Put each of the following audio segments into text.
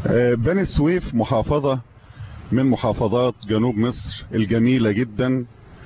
بني سويف محافظة من محافظات جنوب مصر الجميلة جدا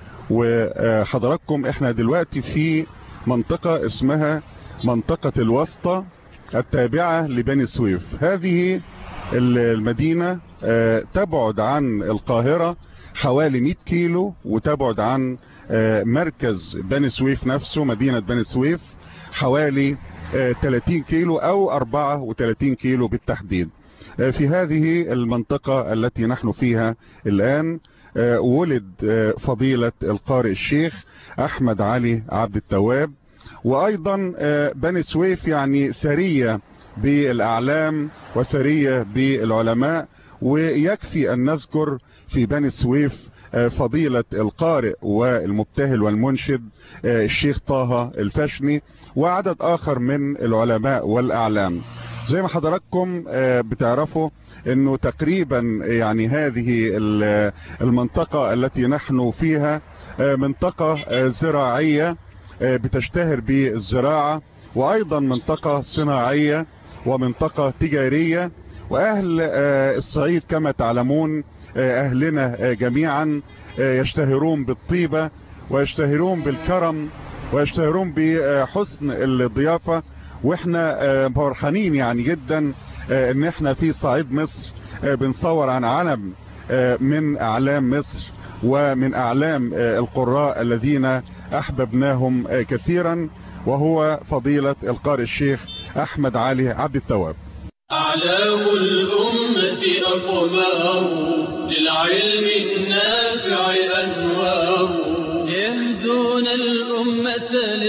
وحضراتكم احنا دلوقتي في منطقة اسمها منطقة الوسطى التابعة لبني سويف هذه المدينة تبعد عن القاهرة حوالي 100 كيلو وتبعد عن مركز بني سويف نفسه مدينة بني سويف حوالي 30 كيلو او 34 كيلو بالتحديد في هذه المنطقة التي نحن فيها الآن ولد فضيلة القارئ الشيخ أحمد علي عبد التواب وأيضا بني سويف يعني ثرية بالأعلام وثرية بالعلماء ويكفي أن نذكر في بني سويف فضيلة القارئ والمبتهل والمنشد الشيخ طه الفشني وعدد آخر من العلماء والأعلام زي ما حضراتكم بتعرفوا انه تقريبا يعني هذه المنطقة التي نحن فيها منطقة زراعية بتشتهر بالزراعة وايضا منطقة صناعية ومنطقة تجارية واهل الصعيد كما تعلمون اهلنا جميعا يشتهرون بالطيبة ويشتهرون بالكرم ويشتهرون بحسن الضيافة واحنا فرحانين يعني جدا ان احنا في صعيد مصر بنصور عن علم من اعلام مصر ومن اعلام القراء الذين احببناهم كثيرا وهو فضيلة القارئ الشيخ احمد علي عبد التواب أعلام الأمة أقمار للعلم النافع أنوار يهدون الأمة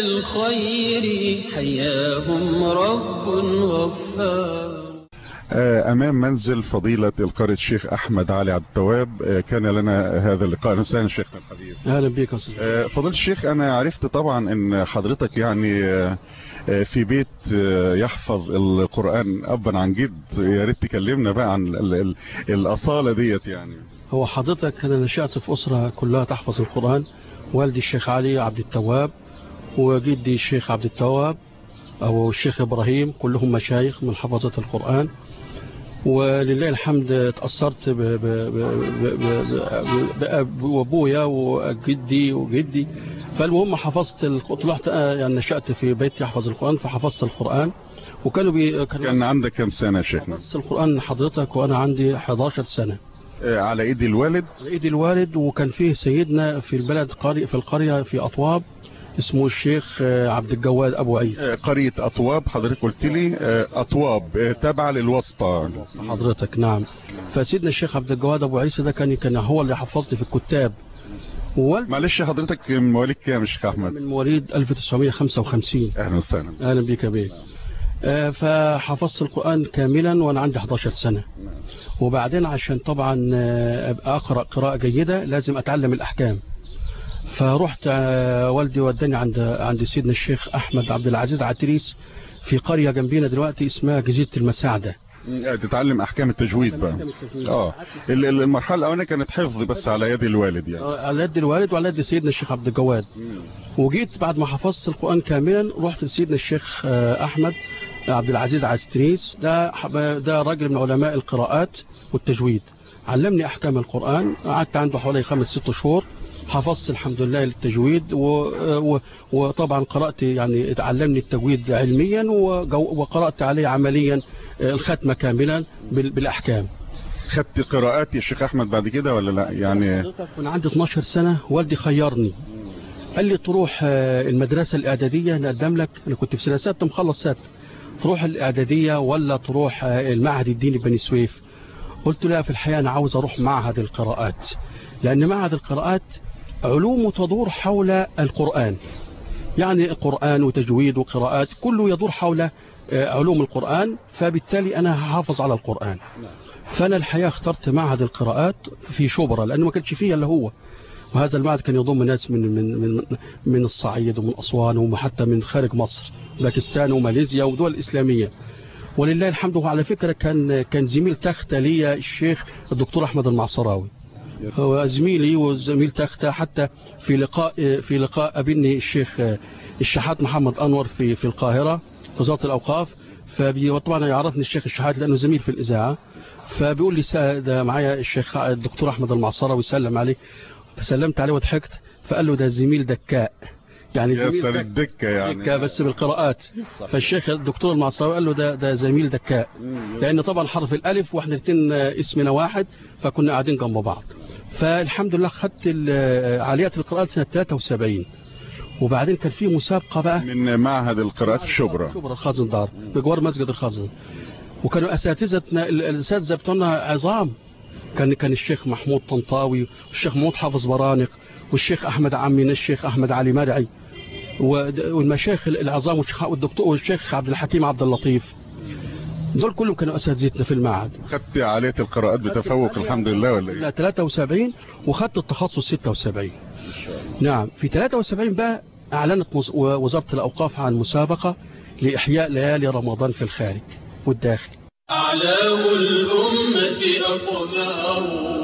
للخير حياهم رب غفار امام منزل فضيلة القارئ الشيخ احمد علي عبد التواب كان لنا هذا اللقاء نسأل شيخنا الحبيب اهلا بك يا استاذ فضيلة الشيخ انا عرفت طبعا ان حضرتك يعني في بيت يحفظ القرآن ابا عن جد يا ريت تكلمنا بقى عن ال ال الاصالة ديت يعني هو حضرتك انا نشأت في اسرة كلها تحفظ القرآن والدي الشيخ علي عبد التواب وجدي الشيخ عبد التواب او الشيخ ابراهيم كلهم مشايخ من حفظة القرآن ولله الحمد تأثرت بأبويا وجدي وجدي فالمهم حفظت طلعت يعني نشأت في بيت يحفظ القرآن فحفظت القرآن وكانوا بي كانوا كان عندك كم سنة يا شيخنا حفظت القرآن حضرتك وأنا عندي 11 سنة على ايد الوالد على ايد الوالد وكان فيه سيدنا في البلد قرية في القرية في أطواب اسمه الشيخ عبد الجواد ابو عيسى قرية اطواب حضرتك قلت لي اطواب تابعة للوسطى حضرتك نعم فسيدنا الشيخ عبد الجواد ابو عيسى ده كان كان هو اللي حفظت في الكتاب وال... معلش حضرتك من مواليد كام يا شيخ احمد من مواليد 1955 اهلا وسهلا اهلا بك يا بيه فحفظت القرآن كاملا وانا عندي 11 سنة وبعدين عشان طبعا ابقى اقرأ قراءة جيدة لازم اتعلم الاحكام فرحت والدي وداني عند عند سيدنا الشيخ احمد عبد العزيز عتريس في قريه جنبينا دلوقتي اسمها جزيره المساعده تتعلم احكام التجويد بقى اه المرحله الاولانيه كانت حفظ بس على يد الوالد يعني على يد الوالد وعلى يد سيدنا الشيخ عبد الجواد وجيت بعد ما حفظت القران كاملا رحت لسيدنا الشيخ احمد عبد العزيز عتريس ده ده راجل من علماء القراءات والتجويد علمني احكام القران قعدت عنده حوالي خمس ست شهور حفظت الحمد لله التجويد و... و... وطبعا قرأت يعني اتعلمني التجويد علميا وجو... وقرأت عليه عمليا الختمة كاملا بال... بالأحكام خدت قراءات يا شيخ أحمد بعد كده ولا لا يعني من عندي 12 سنة والدي خيرني قال لي تروح المدرسة الإعدادية نقدم لك أنا كنت في سنة ستة مخلص ستة تروح الإعدادية ولا تروح المعهد الديني بني سويف قلت لا في الحقيقة أنا عاوز أروح معهد القراءات لأن معهد القراءات علوم تدور حول القرآن يعني قرآن وتجويد وقراءات كله يدور حول علوم القرآن فبالتالي أنا هحافظ على القرآن فأنا الحقيقة اخترت معهد القراءات في شبرا لأنه ما كانش فيه إلا هو وهذا المعهد كان يضم ناس من من من من الصعيد ومن أسوان وحتى من خارج مصر باكستان وماليزيا ودول الإسلامية ولله الحمد وعلى فكرة كان كان زميل تختة لي الشيخ الدكتور أحمد المعصراوي هو زميلي وزميل تختة حتى في لقاء في لقاء قابلني الشيخ الشحات محمد أنور في في القاهرة وزارة الأوقاف فبي وطبعا يعرفني الشيخ الشحات لانه زميل في الاذاعه فبيقول لي سا- ده معايا الشيخ الدكتور احمد المعصره ويسلم عليه فسلمت عليه وضحكت فقال له ده زميل دكاء يعني يا زميل سر دك- الدكة يعني دكاء بس بالقراءات فالشيخ الدكتور المعصره قال له ده ده زميل دكاء لان طبعا حرف الالف واحنا الاثنين اسمنا واحد فكنا قاعدين جنب بعض فالحمد لله خدت ال- عاليات القراءات سنه 73 وبعدين كان في مسابقه بقى من معهد القراءات في شبرا شبرا الخازن دار بجوار مسجد الخازن وكانوا اساتذتنا ال- الاساتذه بتوعنا عظام كان كان الشيخ محمود طنطاوي والشيخ محمود حافظ برانق والشيخ احمد عمنا الشيخ احمد علي مرعي ود- والمشايخ العظام والشيخ والدكتور والشيخ عبد الحكيم عبد اللطيف دول كلهم كانوا اساتذتنا في المعهد خدت عالية القراءات بتفوق الحمد لله ولا لا ايه 73 وخدت التخصص 76 نعم في 73 بقى اعلنت مز- وزاره الاوقاف عن مسابقه لاحياء ليالي رمضان في الخارج والداخل أعلام الأمة أقمار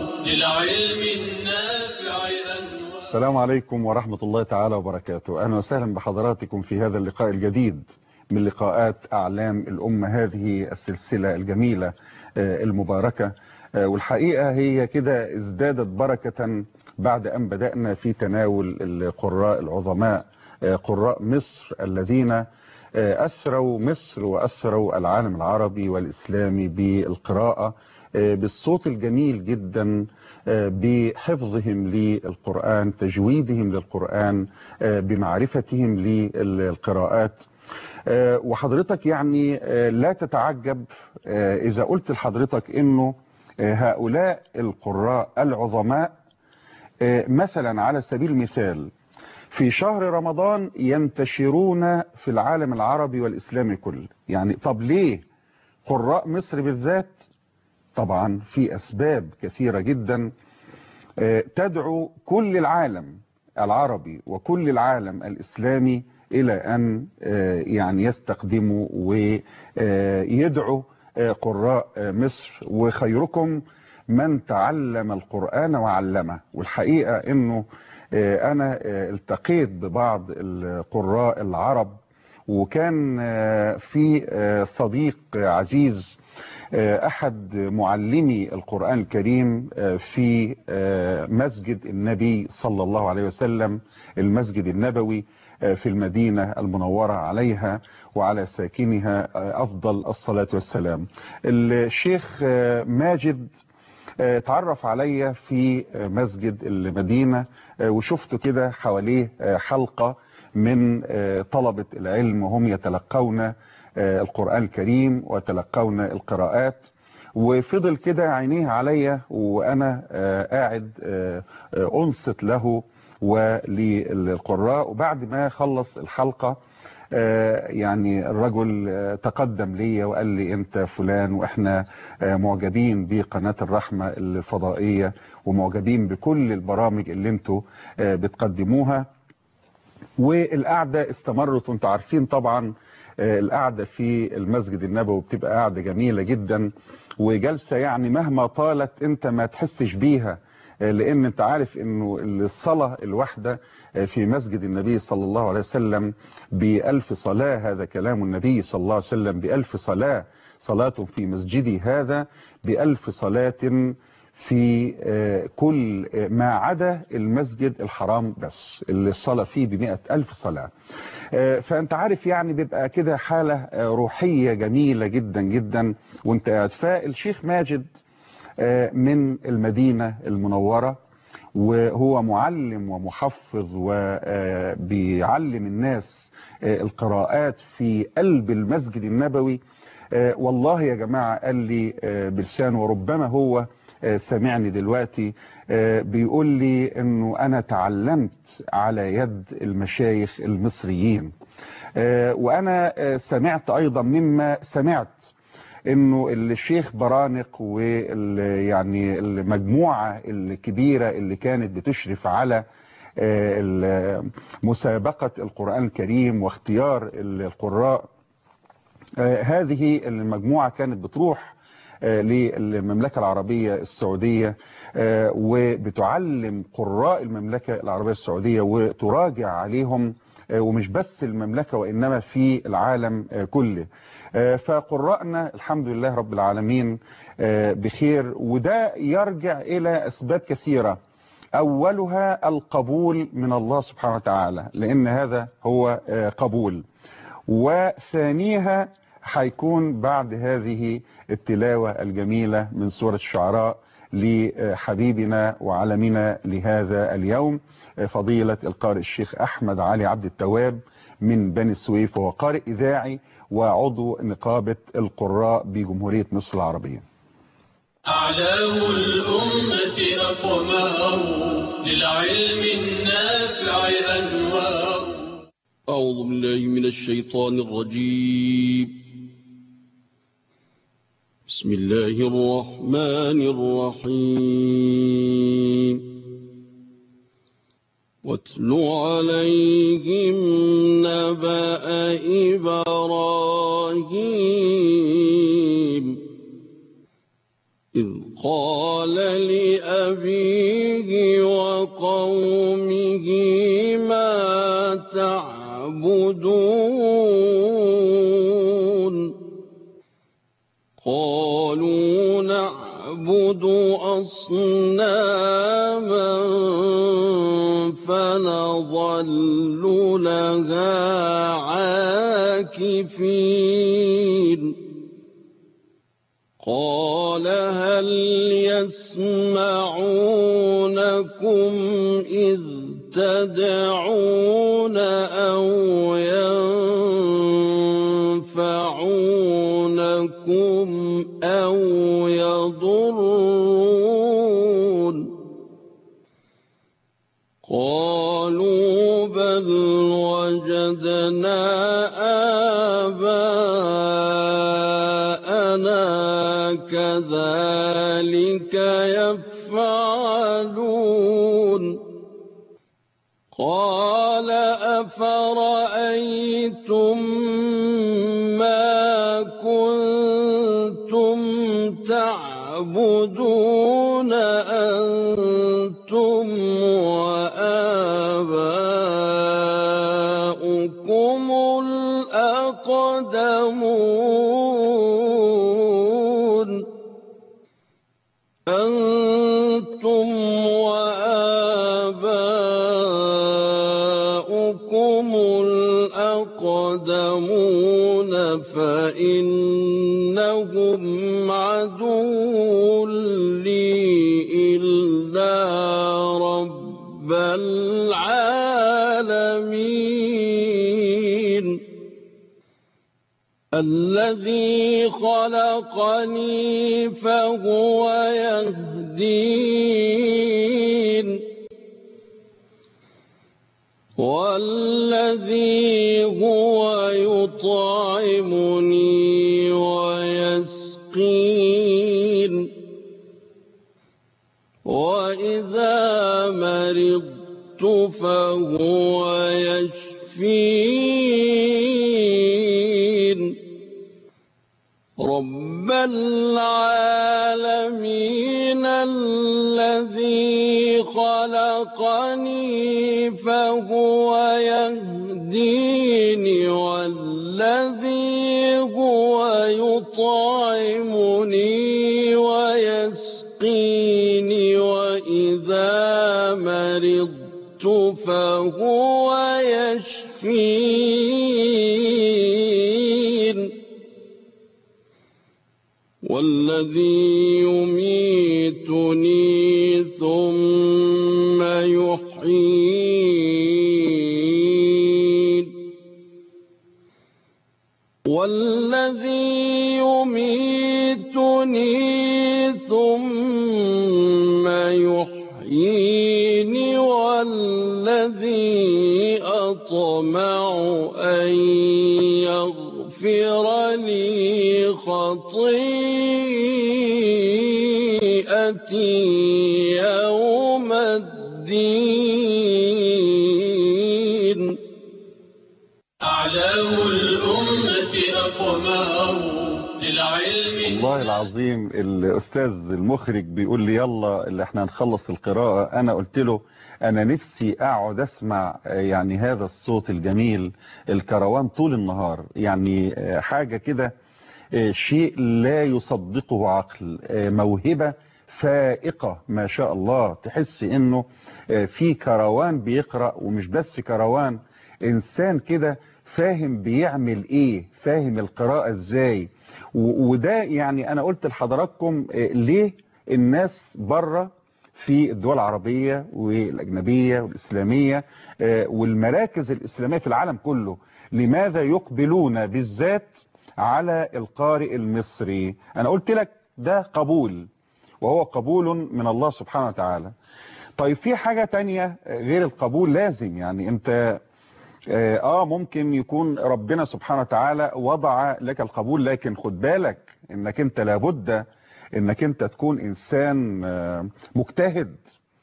للعلم النافع أنوار السلام عليكم ورحمة الله تعالى وبركاته أهلا وسهلا بحضراتكم في هذا اللقاء الجديد من لقاءات أعلام الأمة هذه السلسلة الجميلة آه، المباركة آه، والحقيقة هي كده ازدادت بركة بعد أن بدأنا في تناول القراء العظماء آه، قراء مصر الذين آه، أثروا مصر وأثروا العالم العربي والإسلامي بالقراءة آه، بالصوت الجميل جدا آه، بحفظهم للقرآن تجويدهم للقرآن آه، بمعرفتهم للقراءات آه، وحضرتك يعني آه، لا تتعجب آه، إذا قلت لحضرتك إنه آه، هؤلاء القراء العظماء آه، مثلا على سبيل المثال في شهر رمضان ينتشرون في العالم العربي والإسلامي كله يعني طب ليه قراء مصر بالذات طبعا في أسباب كثيرة جدا آه، تدعو كل العالم العربي وكل العالم الإسلامي إلى أن آه، يعني يستخدموا ويدعوا قراء آه، مصر وخيركم من تعلم القرآن وعلمه والحقيقة أنه آه، أنا آه، التقيت ببعض القراء العرب وكان آه، في آه، صديق عزيز آه، أحد معلمي القرآن الكريم آه، في آه، مسجد النبي صلى الله عليه وسلم المسجد النبوي آه، في المدينة المنورة عليها وعلى ساكنها آه، أفضل الصلاة والسلام الشيخ آه، ماجد آه، اتعرف عليا في آه، مسجد المدينة آه، وشفته كده حواليه آه، حلقة من آه، طلبة العلم وهم يتلقون آه، القرآن الكريم وتلقون القراءات وفضل كده عينيه عليا وأنا آه، قاعد آه، آه، أنصت له وللقراء وبعد ما خلص الحلقة آه، يعني الرجل آه، تقدم لي وقال لي انت فلان واحنا آه، معجبين بقناة الرحمة الفضائية ومعجبين بكل البرامج اللي انتوا آه، بتقدموها والقعدة استمرت وانتوا عارفين طبعا آه، القعدة في المسجد النبوي بتبقى قعدة جميلة جدا وجلسة يعني مهما طالت انت ما تحسش بيها آه، لان انت عارف انه الصلاة الواحدة آه، في مسجد النبي صلى الله عليه وسلم بألف صلاة هذا كلام النبي صلى الله عليه وسلم بألف صلاة صلاة في مسجدي هذا بألف صلاة في آه، كل آه، ما عدا المسجد الحرام بس اللي الصلاة فيه بمئة ألف صلاة آه، فأنت عارف يعني بيبقى كده حالة آه، روحية جميلة جدا جدا وانت قاعد فالشيخ ماجد آه، من المدينة المنورة وهو معلم ومحفظ وبيعلم الناس آه، القراءات في قلب المسجد النبوي آه، والله يا جماعة قال لي آه، بلسانه وربما هو آه، سمعني دلوقتي آه، بيقول لي انه انا تعلمت على يد المشايخ المصريين آه، وانا آه، سمعت ايضا مما سمعت انه الشيخ برانق وال يعني المجموعه الكبيره اللي كانت بتشرف على آه، ال- مسابقه القران الكريم واختيار القراء آه، هذه المجموعة كانت بتروح آه، للمملكة العربية السعودية آه، وبتعلم قراء المملكة العربية السعودية وتراجع عليهم آه، ومش بس المملكة وإنما في العالم آه، كله آه، فقرأنا الحمد لله رب العالمين آه، بخير وده يرجع إلى أسباب كثيرة أولها القبول من الله سبحانه وتعالى لأن هذا هو آه، قبول وثانيها هيكون بعد هذه التلاوة الجميلة من سورة الشعراء لحبيبنا وعلمنا لهذا اليوم فضيلة القارئ الشيخ أحمد علي عبد التواب من بني السويف وهو قارئ إذاعي وعضو نقابة القراء بجمهورية مصر العربية أعلام الأمة أقمار للعلم النافع أنوار أعوذ بالله من الشيطان الرجيم بسم الله الرحمن الرحيم واتل عليهم نبأ إبراهيم إذ قال لأبيه وقومه ما تعبدون قالوا نعبد أصناما فنظل لها عاكفين قال هل يسمعونكم إذ تدعون أو ينفعونكم أو يضرون قالوا بل وجدنا آباءنا كذلك يفعلون قال أفرأيتم ما كنتم تعبدون أنتم وآباؤكم الأقدمون أنتم وآباؤكم الأقدمون فإنهم عدو لي إلا رب العالمين الذي خلقني فهو يهدين والذي هو يطعمني ويسقين وإذا مرضت فهو يشفين رب العالمين الذي خلقني فهو يهديني والذي هو يطعمني ويسقيني وإذا مرضت فهو يشفين والذي يميتني ثم يحيين والذي يميتني ثم يحييني والذي أطمع أن يغفر لي خطيئتي يوم الدين أعلام الأمة أقمار للعلم والله العظيم الأستاذ المخرج بيقول لي يلا اللي احنا هنخلص القراءة أنا قلت له أنا نفسي أقعد أسمع آه، يعني هذا الصوت الجميل الكروان طول النهار يعني آه، حاجة كده آه، شيء لا يصدقه عقل آه، موهبة فائقة ما شاء الله تحس انه آه، في كروان بيقرأ ومش بس كروان انسان كده فاهم بيعمل ايه فاهم القراءة ازاي و- وده يعني انا قلت لحضراتكم آه، ليه الناس بره في الدول العربية والأجنبية والإسلامية آه، والمراكز الإسلامية في العالم كله لماذا يقبلون بالذات على القارئ المصري أنا قلت لك ده قبول وهو قبول من الله سبحانه وتعالى طيب في حاجة تانية غير القبول لازم يعني انت اه آه، ممكن يكون ربنا سبحانه وتعالى وضع لك القبول لكن خد بالك انك انت لابد انك انت تكون انسان آه، مجتهد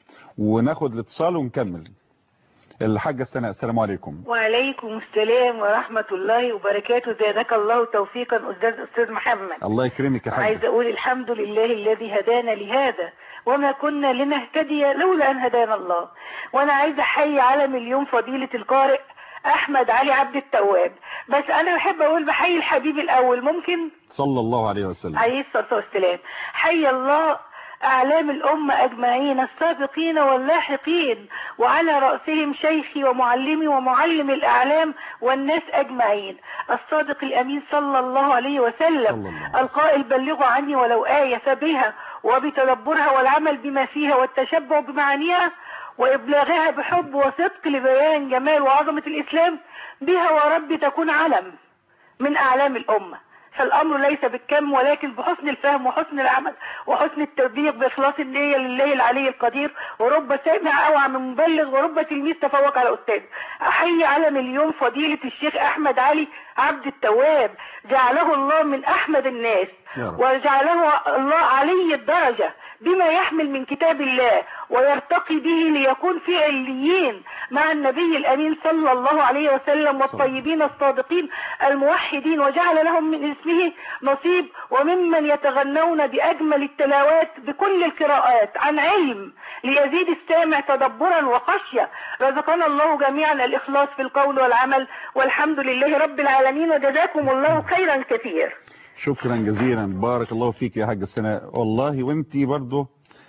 وناخد الاتصال ونكمل الحاجة السنة السلام عليكم وعليكم السلام ورحمة الله وبركاته زادك الله توفيقا أستاذ أستاذ محمد الله يكرمك يا عايز حاج أقول الحمد لله الذي هدانا لهذا وما كنا لنهتدي لولا أن هدانا الله وأنا عايز أحيي على مليون فضيلة القارئ أحمد علي عبد التواب بس أنا بحب أقول بحيي الحبيب الأول ممكن صلى الله عليه وسلم عليه الصلاة والسلام حي الله أعلام الأمة أجمعين السابقين واللاحقين وعلى رأسهم شيخي ومعلمي ومعلم الأعلام والناس أجمعين الصادق الأمين صلى الله عليه صلى وسلم الله عليه وسلم. القائل بلغوا عني ولو آية فبها وبتدبرها والعمل بما فيها والتشبع بمعانيها وإبلاغها بحب وصدق لبيان جمال وعظمة الإسلام بها ورب تكون علم من أعلام الأمة فالأمر ليس بالكم ولكن بحسن الفهم وحسن العمل وحسن التطبيق بإخلاص النية لله العلي القدير ورب سامع أوعى من مبلغ ورب تلميذ تفوق على أستاذ أحيي على مليون فضيلة الشيخ أحمد علي عبد التواب جعله الله من أحمد الناس يا رب. وجعله الله علي الدرجة بما يحمل من كتاب الله ويرتقي به ليكون في عليين مع النبي الأمين صلى الله عليه وسلم والطيبين الصادقين الموحدين وجعل لهم من اسمه نصيب وممن يتغنون بأجمل التلاوات بكل القراءات عن علم ليزيد السامع تدبرا وخشية رزقنا الله جميعا الإخلاص في القول والعمل والحمد لله رب العالمين وجزاكم الله خيرا كثير شكرا جزيلا بارك الله فيك يا حاج السناء والله وانتي برضو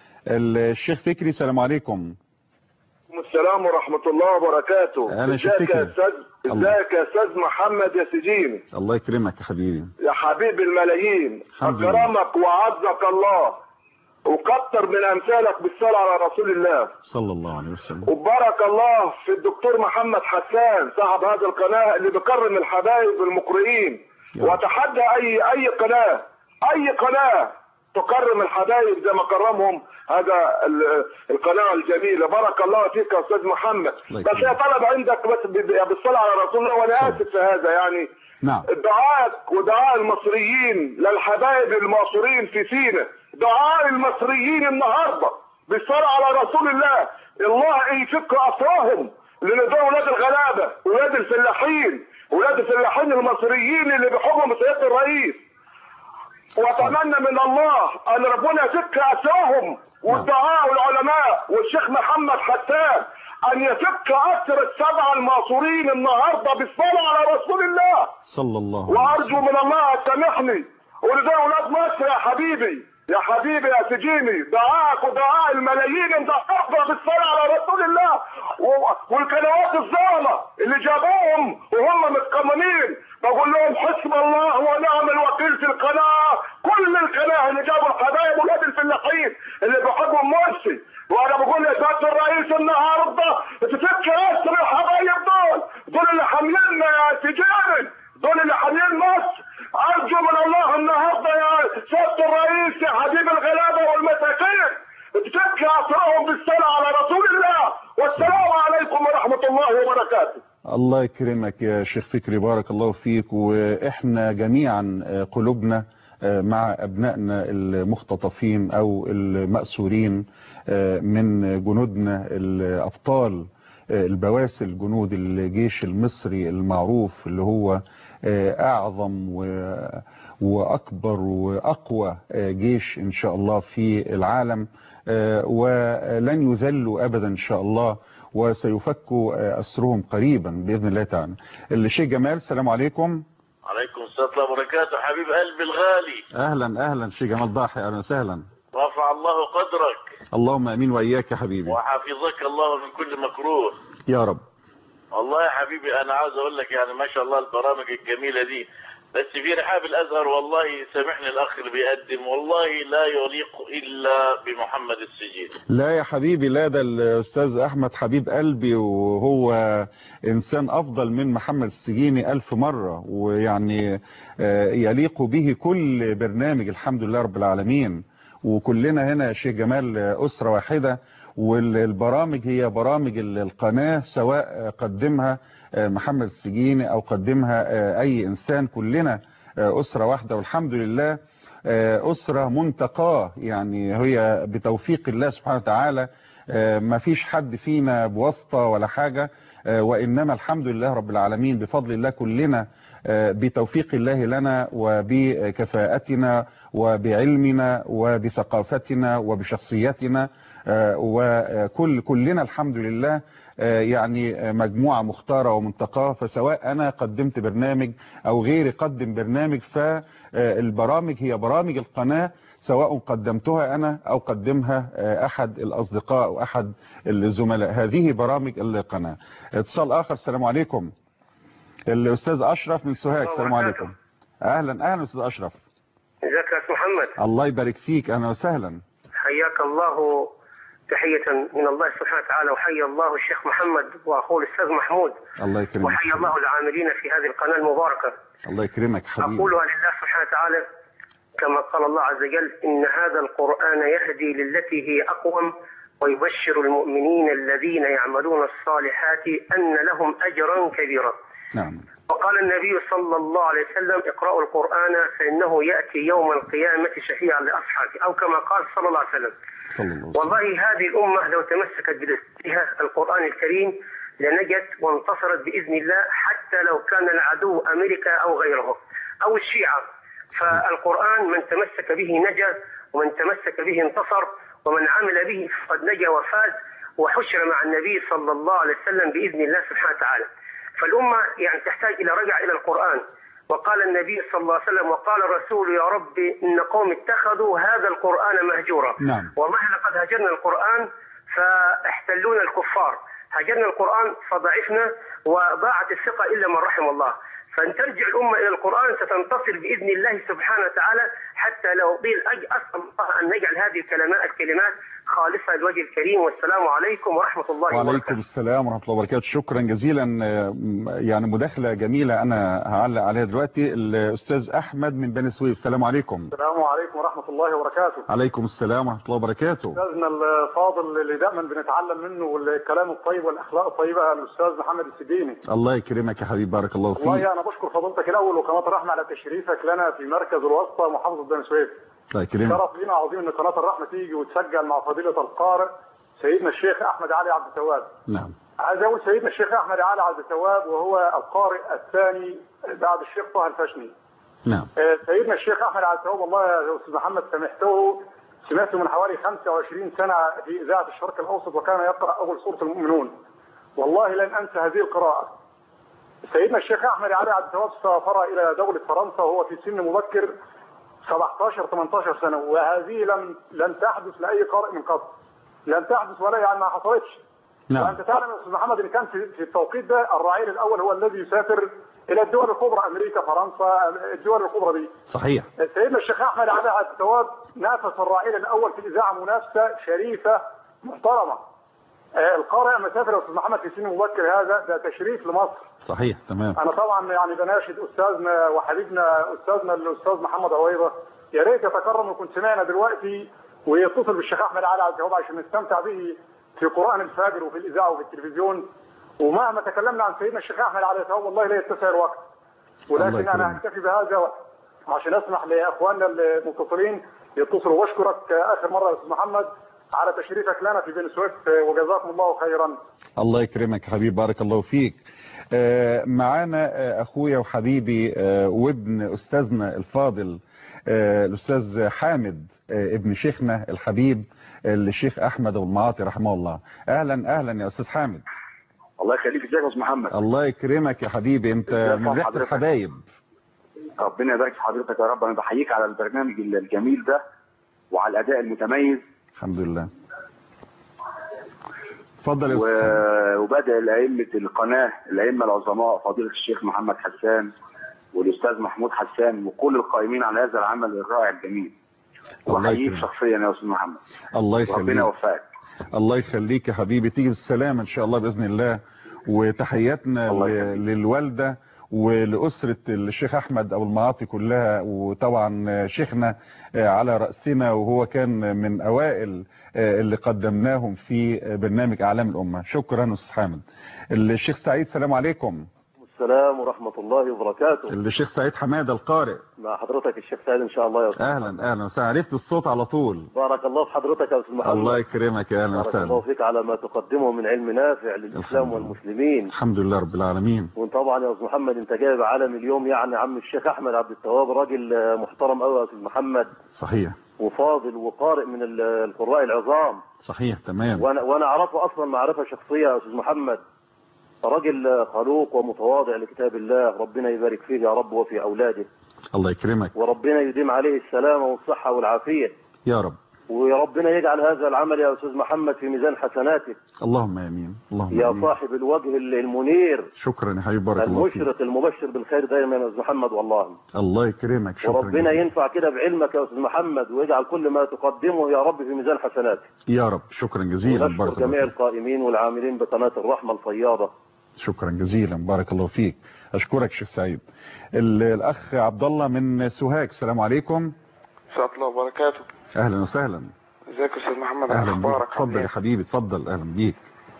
الشيخ فكري سلام عليكم السلام ورحمة الله وبركاته أهلا شيخ ازيك يا فكري. استاذ الله. ازيك يا استاذ محمد يا سجين الله يكرمك يا حبيبي يا حبيب الملايين الحمد لله. اكرمك وعزك الله وكتر من امثالك بالصلاة على رسول الله صلى الله عليه وسلم وبارك الله في الدكتور محمد حسان صاحب هذه القناة اللي بيكرم الحبايب المقرئين يا رب. واتحدى اي اي قناة اي قناة تكرم الحبايب زي ما كرمهم هذا ال- القناة الجميلة بارك الله فيك يا استاذ محمد الله بس يكرمك. هي طلب عندك بس ب- بالصلاة على رسول الله وانا صلى. اسف في هذا يعني نعم دعاء ودعاء المصريين للحبايب المعصورين في سيناء دعاء المصريين النهارده بالصلاة على رسول الله الله يفك اسراهم لان دول ولاد الغلابه ولاد الفلاحين ولاد الفلاحين المصريين اللي بحكم سياده الرئيس واتمنى من الله ان ربنا يفك اسرهم والدعاء والعلماء والشيخ محمد حسان ان يفك اسر السبعه المعصورين النهارده بالصلاه على رسول الله صلى الله عليه وارجو وسلم من الله تسامحني ولده اولاد مصر يا حبيبي يا حبيبي يا سجيني دعاءك ودعاء الملايين انت افضل بالصلاه على رسول الله و- والقنوات الظالمه اللي جابوهم وهم متقممين بقول لهم حسب الله ونعم الوكيل في القناه كل القناه اللي جابوا الحبايب ولاد الفلاحين اللي بحبهم مرسي وانا بقول يا سياده الرئيس النهارده تفك اسر الحبايب دول دول اللي حامليننا يا سجين دول اللي حاملين مصر ارجو من الله النهارده يا سياده الرئيس يا حبيب الغلابه والمساكين تفك اسرهم بالصلاه على رسول الله والسلام عليكم ورحمه الله وبركاته الله يكرمك يا شيخ فكري بارك الله فيك واحنا جميعا آه، قلوبنا آه، مع ابنائنا المختطفين او المأسورين آه، من جنودنا الابطال آه، البواسل جنود الجيش المصري المعروف اللي هو آه، اعظم و- واكبر واقوى آه، جيش ان شاء الله في العالم آه، ولن يذلوا ابدا ان شاء الله وسيفكوا آه، اسرهم قريبا باذن الله تعالى. الشيخ جمال السلام عليكم. عليكم السلام ورحمة الله وبركاته حبيب قلبي الغالي اهلا اهلا شيخ جمال ضاحي اهلا وسهلا رفع الله قدرك اللهم امين واياك يا حبيبي وحفظك الله من كل مكروه يا رب والله يا حبيبي انا عاوز اقول لك يعني ما شاء الله البرامج الجميله دي بس في رحاب الازهر والله سامحني الاخ اللي بيقدم والله لا يليق الا بمحمد السجين لا يا حبيبي لا ده الاستاذ احمد حبيب قلبي وهو انسان افضل من محمد السجيني الف مرة ويعني آه، يليق به كل برنامج الحمد لله رب العالمين وكلنا هنا يا شيخ جمال آه، اسرة واحدة والبرامج هي برامج ال- القناة سواء آه، قدمها آه، محمد السجيني او قدمها آه، اي انسان كلنا آه، اسرة واحدة والحمد لله آه، أسرة منتقاة يعني هي بتوفيق الله سبحانه وتعالى آه، ما فيش حد فينا بواسطة ولا حاجة آه، وإنما الحمد لله رب العالمين بفضل الله كلنا آه، بتوفيق الله لنا وبكفاءتنا وبعلمنا وبثقافتنا وبشخصيتنا آه، وكل كلنا الحمد لله آه، يعني آه، مجموعة مختارة ومنتقاة فسواء أنا قدمت برنامج أو غيري قدم برنامج فالبرامج هي برامج القناة سواء قدمتها أنا أو قدمها آه، أحد الأصدقاء أو أحد الزملاء هذه برامج القناة اتصال آخر السلام عليكم الأستاذ أشرف من سوهاج السلام عليكم أهلا أهلا أستاذ أشرف ازيك يا أستاذ محمد الله يبارك فيك أهلا وسهلا حياك الله تحية من الله سبحانه وتعالى وحيا الله الشيخ محمد واخوه الاستاذ محمود الله يكرمك وحيا الله العاملين في هذه القناة المباركة الله يكرمك حبيبي أقولها لله سبحانه وتعالى كما قال الله عز وجل إن هذا القرآن يهدي للتي هي أقوم ويبشر المؤمنين الذين يعملون الصالحات أن لهم أجرا كبيرا نعم وقال النبي صلى الله عليه وسلم اقرأوا القرآن فإنه يأتي يوم القيامة شفيعا لأصحابه أو كما قال صلى الله عليه وسلم صلى الله عليه وسلم والله هذه الأمة لو تمسكت بدستها القرآن الكريم لنجت وانتصرت بإذن الله حتى لو كان العدو أمريكا أو غيره أو الشيعة فالقرآن من تمسك به نجا ومن تمسك به انتصر ومن عمل به فقد نجا وفاز وحشر مع النبي صلى الله عليه وسلم بإذن الله سبحانه وتعالى فالأمة يعني تحتاج إلى رجع إلى القرآن وقال النبي صلى الله عليه وسلم وقال الرسول يا رب إن قوم اتخذوا هذا القرآن مهجورا نعم. ومهما قد هجرنا القرآن فاحتلونا الكفار هجرنا القرآن فضعفنا وضاعت الثقة إلا من رحم الله فان ترجع الأمة إلى القرآن ستنتصر بإذن الله سبحانه وتعالى حتى لو طيل أج أسأل الله أن نجعل هذه الكلمات الكلمات خالصة لوجه الكريم والسلام عليكم ورحمة الله وعليكم وبركاته السلام ورحمة الله وبركاته شكرا جزيلا آه، يعني مداخلة جميلة أنا هعلق عليها دلوقتي الأستاذ أحمد من بني سويف السلام عليكم السلام عليكم ورحمة الله وبركاته عليكم السلام ورحمة الله وبركاته أستاذنا الفاضل اللي دائما بنتعلم منه والكلام الطيب والأخلاق الطيبة الأستاذ محمد السديني الله يكرمك يا حبيبي بارك الله والله فيك أنا بشكر فضيلتك الأول وقناة الرحمة على تشريفك لنا في مركز الوسطى محافظة بني سويف الله يكرمك شرف لنا عظيم إن قناة الرحمة تيجي وتسجل مع فضيلة القارئ سيدنا الشيخ أحمد علي عبد التواب نعم عايز أقول سيدنا الشيخ أحمد علي عبد التواب وهو القارئ الثاني بعد الشيخ طه الفشني نعم آه، سيدنا الشيخ احمد عبد التواب والله يا استاذ محمد سمعته سمعته من حوالي 25 سنه في اذاعه الشرق الاوسط وكان يقرا اول سوره المؤمنون والله لن انسى هذه القراءه سيدنا الشيخ احمد علي عبد التواب سافر الى دوله فرنسا وهو في سن مبكر 17 18 سنه وهذه لم لم تحدث لاي قارئ من قبل لم تحدث ولا يعني ما حصلتش نعم وانت تعلم يا استاذ محمد ان كان في في التوقيت ده الرعيل الاول هو الذي يسافر الى الدول الكبرى امريكا فرنسا الدول الكبرى دي صحيح سيدنا الشيخ احمد علي عبد التواب نافس الرعيل الاول في الاذاعه منافسه شريفه محترمه آه، القارئ مسافر يا استاذ محمد في سن مبكر هذا ده تشريف لمصر صحيح تمام انا طبعا يعني بناشد استاذنا وحبيبنا استاذنا الاستاذ محمد عويضه يا ريت يتكرم ويكون سمعنا دلوقتي ويتصل بالشيخ احمد علي عبد التواب عشان نستمتع به في قران الفجر وفي الاذاعه وفي التلفزيون ومهما تكلمنا عن سيدنا الشيخ احمد علي التواب والله لا يتسع الوقت الله ولكن انا يكرمك. هكتفي بهذا عشان اسمح لاخواننا المتصلين يتصلوا واشكرك اخر مره يا استاذ محمد على تشريفك لنا في بني سويف وجزاكم الله خيرا الله يكرمك يا حبيبي بارك الله فيك آه، معانا آه، اخويا وحبيبي آه، وابن استاذنا الفاضل آه، الاستاذ حامد آه، ابن شيخنا الحبيب آه، الشيخ احمد ابو المعاطي رحمه الله اهلا اهلا يا استاذ حامد الله يخليك ازيك يا استاذ محمد الله يكرمك يا حبيبي انت ازيك من ريحه حضرتك؟ الحبايب ربنا يبارك في حضرتك يا رب انا بحييك على البرنامج الجميل ده وعلى الاداء المتميز الحمد لله اتفضل يا و... استاذ وبدا الائمه القناه الائمه العظماء فضيله الشيخ محمد حسان والاستاذ محمود حسان وكل القائمين على هذا العمل الرائع الجميل الله وبحييك يكرمك. شخصيا يا استاذ محمد الله ربنا يخليك يوفقك الله يخليك يا حبيبي تيجي بالسلامة ان شاء الله باذن الله وتحياتنا الله ل- يخليك. للوالده ولاسره الشيخ احمد ابو المعاطي كلها وطبعا شيخنا على راسنا وهو كان من اوائل اللي قدمناهم في برنامج اعلام الامه شكرا استاذ حامد الشيخ سعيد سلام عليكم السلام ورحمة الله وبركاته الشيخ سعيد حماده القارئ مع حضرتك الشيخ سعيد إن شاء الله يا أستاذ اهلا اهلا وسهلا عرفت الصوت على طول بارك الله في حضرتك يا أستاذ محمد الله يكرمك يا اهلا بارك الله وسهلا فيك على ما تقدمه من علم نافع للإسلام الحمد لله. والمسلمين الحمد لله رب العالمين وطبعا يا أستاذ محمد أنت جايب عالم اليوم يعني عم الشيخ أحمد عبد التواب راجل آه، محترم قوي يا أستاذ محمد صحيح وفاضل وقارئ من ال- القراء العظام صحيح تمام وأنا وأنا أعرفه أصلا معرفة شخصية يا أستاذ محمد راجل آه، خلوق ومتواضع لكتاب الله ربنا يبارك فيه يا رب وفي أولاده الله يكرمك وربنا يديم عليه السلامة والصحة والعافية يا رب وربنا يجعل هذا العمل يا أستاذ محمد في ميزان حسناته اللهم امين اللهم يا امين صاحب الوجه المنير شكرا يا حبيبي بارك الله فيك المشرق المبشر بالخير دايما يا أستاذ محمد والله الله يكرمك شكرا وربنا جزيلا. ينفع كده بعلمك يا أستاذ محمد ويجعل كل ما تقدمه يا رب في ميزان حسناته يا رب شكرا جزيلا ونشكر بارك الله جميع فيك القائمين والعاملين بقناة الرحمة الفياضة شكرا جزيلا بارك الله فيك اشكرك شيخ سعيد ال- الاخ عبد الله من سوهاج السلام عليكم ورحمة الله وبركاته اهلا وسهلا ازيك يا استاذ محمد اهلا بيك اخبارك اتفضل يا حبيبي اتفضل اهلا بيك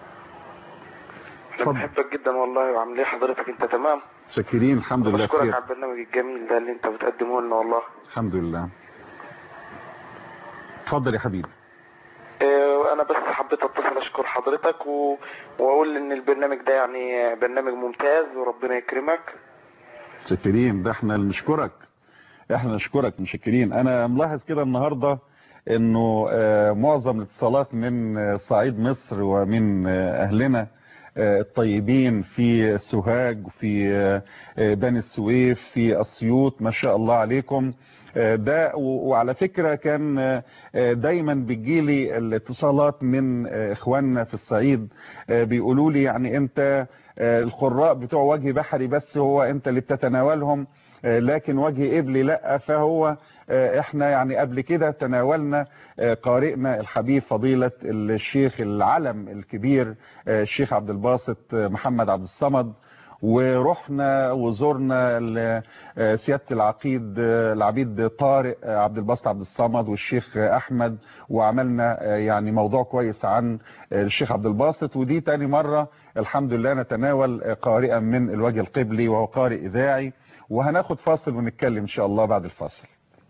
انا بحبك جدا والله وعامل ايه حضرتك انت تمام شاكرين الحمد لله بشكرك بخير على البرنامج الجميل ده اللي انت بتقدمه لنا والله الحمد لله اتفضل يا حبيبي اه انا بس حبيت اتصل اشكر حضرتك و... واقول ان البرنامج ده يعني برنامج ممتاز وربنا يكرمك شاكرين ده احنا اللي نشكرك احنا نشكرك مشكرين انا ملاحظ كده النهارده انه آه، معظم الاتصالات من آه، صعيد مصر ومن آه، اهلنا آه، الطيبين في سوهاج وفي آه، آه، بني السويف في اسيوط ما شاء الله عليكم آه، ده و- وعلى فكرة كان آه، آه، دايما بتجيلي الاتصالات من آه، اخواننا في الصعيد آه، بيقولوا لي يعني انت آه، القراء بتوع وجه بحري بس هو انت اللي بتتناولهم آه، لكن وجه قبلي لا فهو آه، احنا يعني قبل كده تناولنا آه، قارئنا الحبيب فضيلة الشيخ العلم الكبير آه، الشيخ عبد الباسط آه، محمد عبد الصمد ورحنا وزرنا ال- آه، سيادة العقيد آه، العبيد طارق آه، عبد الباسط عبد الصمد والشيخ آه، أحمد وعملنا آه، يعني موضوع كويس عن آه، الشيخ عبد الباسط ودي تاني مرة الحمد لله نتناول آه، قارئا من الوجه القبلي وهو قارئ إذاعي وهناخد فاصل ونتكلم إن شاء الله بعد الفاصل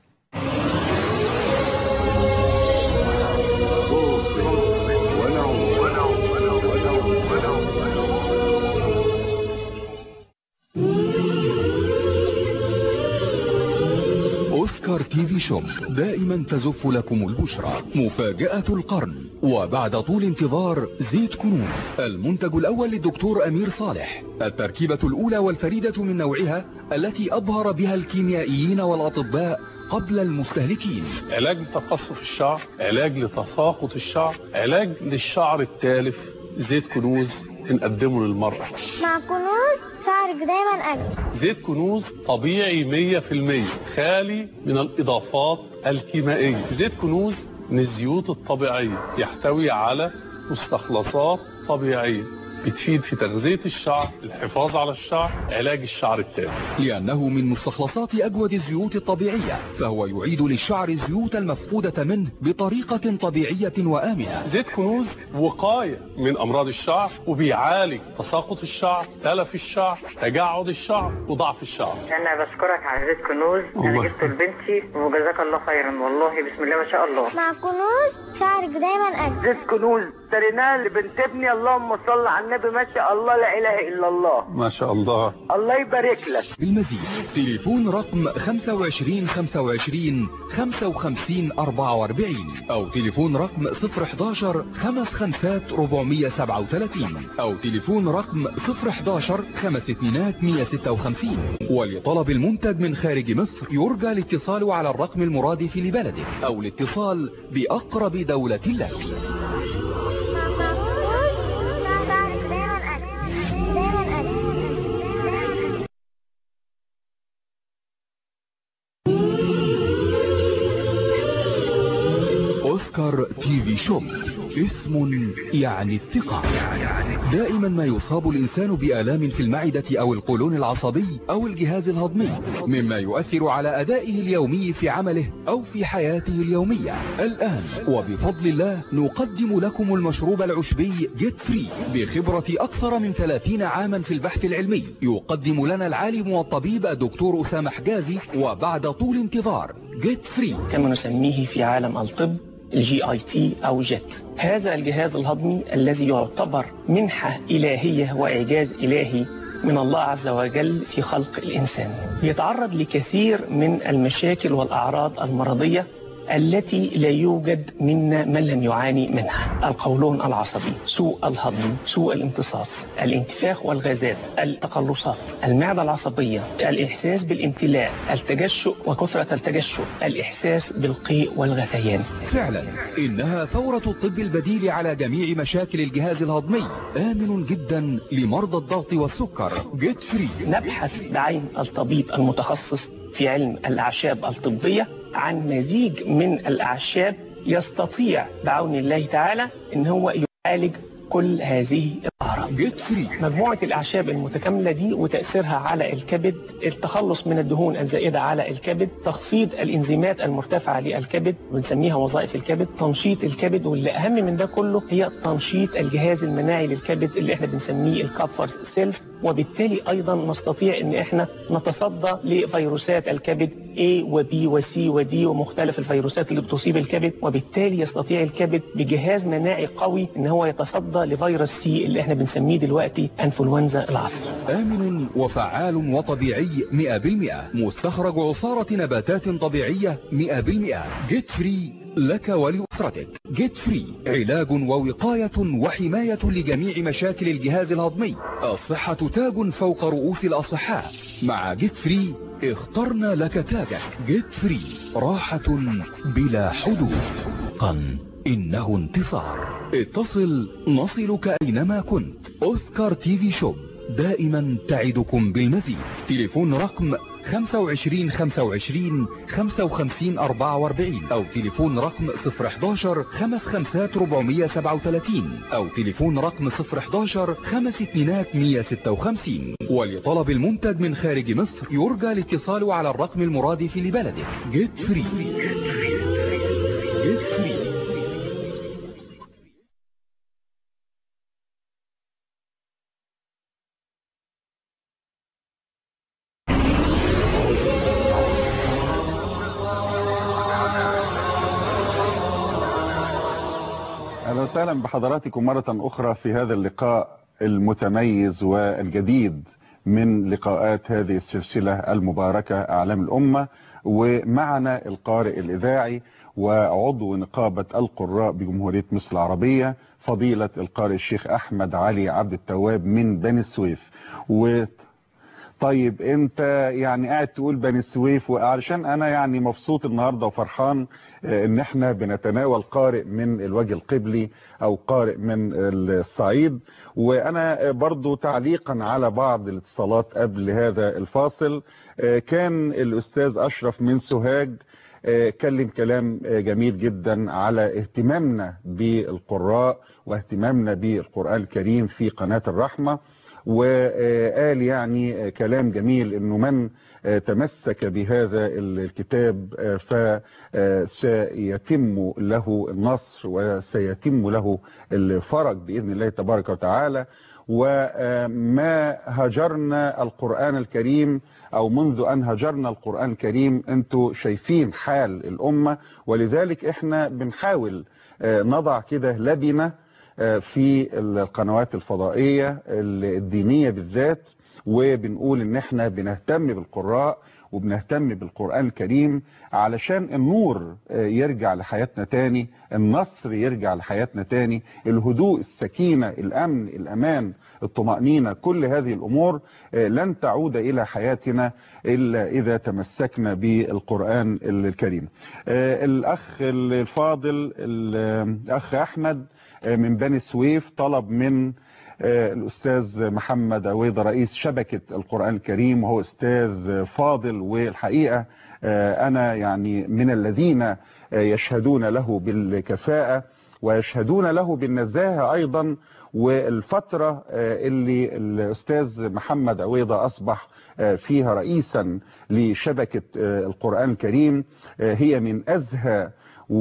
أوسكار تي في شوب دائما تزف لكم البشرى مفاجأة القرن وبعد طول انتظار زيت كنوز المنتج الأول للدكتور أمير صالح التركيبة الأولى والفريدة من نوعها التي أبهر بها الكيميائيين والأطباء قبل المستهلكين علاج لتقصف الشعر علاج لتساقط الشعر علاج للشعر التالف زيت كنوز بنقدمه للمرأة مع كنوز شعرك دايما أجمل زيت كنوز طبيعي 100% خالي من الإضافات الكيميائية زيت كنوز من الزيوت الطبيعية يحتوي على مستخلصات طبيعية بتفيد في تغذية الشعر الحفاظ على الشعر علاج الشعر التالف لأنه من مستخلصات أجود الزيوت الطبيعية فهو يعيد للشعر الزيوت المفقودة منه بطريقة طبيعية وآمنة زيت كنوز وقاية من أمراض الشعر وبيعالج تساقط الشعر تلف الشعر تجعد الشعر وضعف الشعر انا بشكرك على زيت كنوز انا الله. جبته لبنتي وجزاك الله خيرا والله بسم الله ما شاء الله مع كنوز شعرك دايما أجمل زيت كنوز اشتريناه لبنت ابني اللهم صل على النبي ما شاء الله لا اله الا الله ما شاء الله الله يبارك لك بالمزيد تليفون رقم 25 25 55 44 او تليفون رقم 011 55 437 او تليفون رقم 011 5200 156 ولطلب المنتج من خارج مصر يرجى الاتصال على الرقم المرادف لبلدك او الاتصال باقرب دولة لك اوسكار تي في شوب اسم يعني الثقة دائما ما يصاب الانسان بآلام في المعدة او القولون العصبي او الجهاز الهضمي مما يؤثر على ادائه اليومي في عمله او في حياته اليومية الان وبفضل الله نقدم لكم المشروب العشبي جيت فري بخبرة اكثر من 30 عاما في البحث العلمي يقدم لنا العالم والطبيب الدكتور اسامة حجازي وبعد طول انتظار جيت فري كما نسميه في عالم الطب الجي اي تي او جيت هذا الجهاز الهضمي الذي يعتبر منحة إلهية وإعجاز إلهي من الله عز وجل في خلق الإنسان يتعرض لكثير من المشاكل والأعراض المرضية التي لا يوجد منا من لم يعاني منها القولون العصبي سوء الهضم سوء الامتصاص الانتفاخ والغازات التقلصات المعدة العصبية الإحساس بالامتلاء التجشؤ وكثرة التجشؤ الإحساس بالقيء والغثيان فعلا إنها ثورة الطب البديل على جميع مشاكل الجهاز الهضمي آمن جدا لمرضى الضغط والسكر جيت فري نبحث بعين الطبيب المتخصص في علم الأعشاب الطبية عن مزيج من الأعشاب يستطيع بعون الله تعالى ان هو يعالج كل هذه الأعراض جيت فري مجموعة الأعشاب المتكاملة دي وتأثيرها على الكبد التخلص من الدهون الزائدة على الكبد تخفيض الإنزيمات المرتفعة للكبد بنسميها وظائف الكبد تنشيط الكبد واللي أهم من ده كله هي تنشيط الجهاز المناعي للكبد اللي احنا بنسميه الكابفرز سيلز وبالتالي أيضا نستطيع ان احنا نتصدى لفيروسات الكبد A و B و C و D ومختلف الفيروسات اللي بتصيب الكبد وبالتالي يستطيع الكبد بجهاز مناعي قوي ان هو يتصدى لفيروس سي اللي احنا بنسميه دلوقتي انفلونزا العصر آمن وفعال وطبيعي 100% مستخرج عصارة نباتات طبيعية 100% جيت فري لك ولأسرتك جيت فري علاج ووقاية وحماية لجميع مشاكل الجهاز الهضمي الصحة تاج فوق رؤوس الأصحاء مع جيت فري اخترنا لك تاجك جيت فري راحة بلا حدود قن إنه انتصار اتصل نصلك أينما كنت أوسكار تي في شوب دائما تعدكم بالمزيد تليفون رقم 25 25 55 44 أو تليفون رقم 011 55 437 أو تليفون رقم 011 5 2 156 ولطلب المنتج من خارج مصر يرجى الاتصال على الرقم المرادف لبلدك جيت فري جيت فري اهلا وسهلا بحضراتكم مرة اخرى في هذا اللقاء المتميز والجديد من لقاءات هذه السلسلة المباركة اعلام الامة ومعنا القارئ الاذاعي وعضو نقابة القراء بجمهورية مصر العربية فضيلة القارئ الشيخ احمد علي عبد التواب من بني السويف و طيب انت يعني قاعد تقول بني السويف وعلشان انا يعني مبسوط النهارده وفرحان ان احنا بنتناول قارئ من الوجه القبلي او قارئ من الصعيد وانا برضو تعليقا على بعض الاتصالات قبل هذا الفاصل كان الاستاذ اشرف من سوهاج كلم كلام جميل جدا على اهتمامنا بالقراء واهتمامنا بالقرآن الكريم في قناة الرحمة وقال يعني كلام جميل انه من تمسك بهذا الكتاب فسيتم له النصر وسيتم له الفرج بإذن الله تبارك وتعالى وما هجرنا القرآن الكريم او منذ ان هجرنا القرآن الكريم انتوا شايفين حال الامة ولذلك احنا بنحاول نضع كده لبنة آه، في القنوات الفضائية الدينية بالذات وبنقول ان احنا بنهتم بالقراء وبنهتم بالقرآن الكريم علشان النور آه، يرجع لحياتنا تاني النصر يرجع لحياتنا تاني الهدوء السكينة الأمن الأمان الطمأنينة كل هذه الأمور آه، لن تعود إلى حياتنا إلا إذا تمسكنا بالقرآن الكريم آه، الأخ الفاضل الأخ أحمد آه، من بني سويف طلب من آه، الأستاذ محمد عويضة رئيس شبكة القرآن الكريم وهو أستاذ فاضل والحقيقة آه، أنا يعني من الذين آه، يشهدون له بالكفاءة ويشهدون له بالنزاهة أيضا والفترة آه، اللي الأستاذ محمد عويضة أصبح آه، فيها رئيسا لشبكة آه، القرآن الكريم آه، هي من أزهى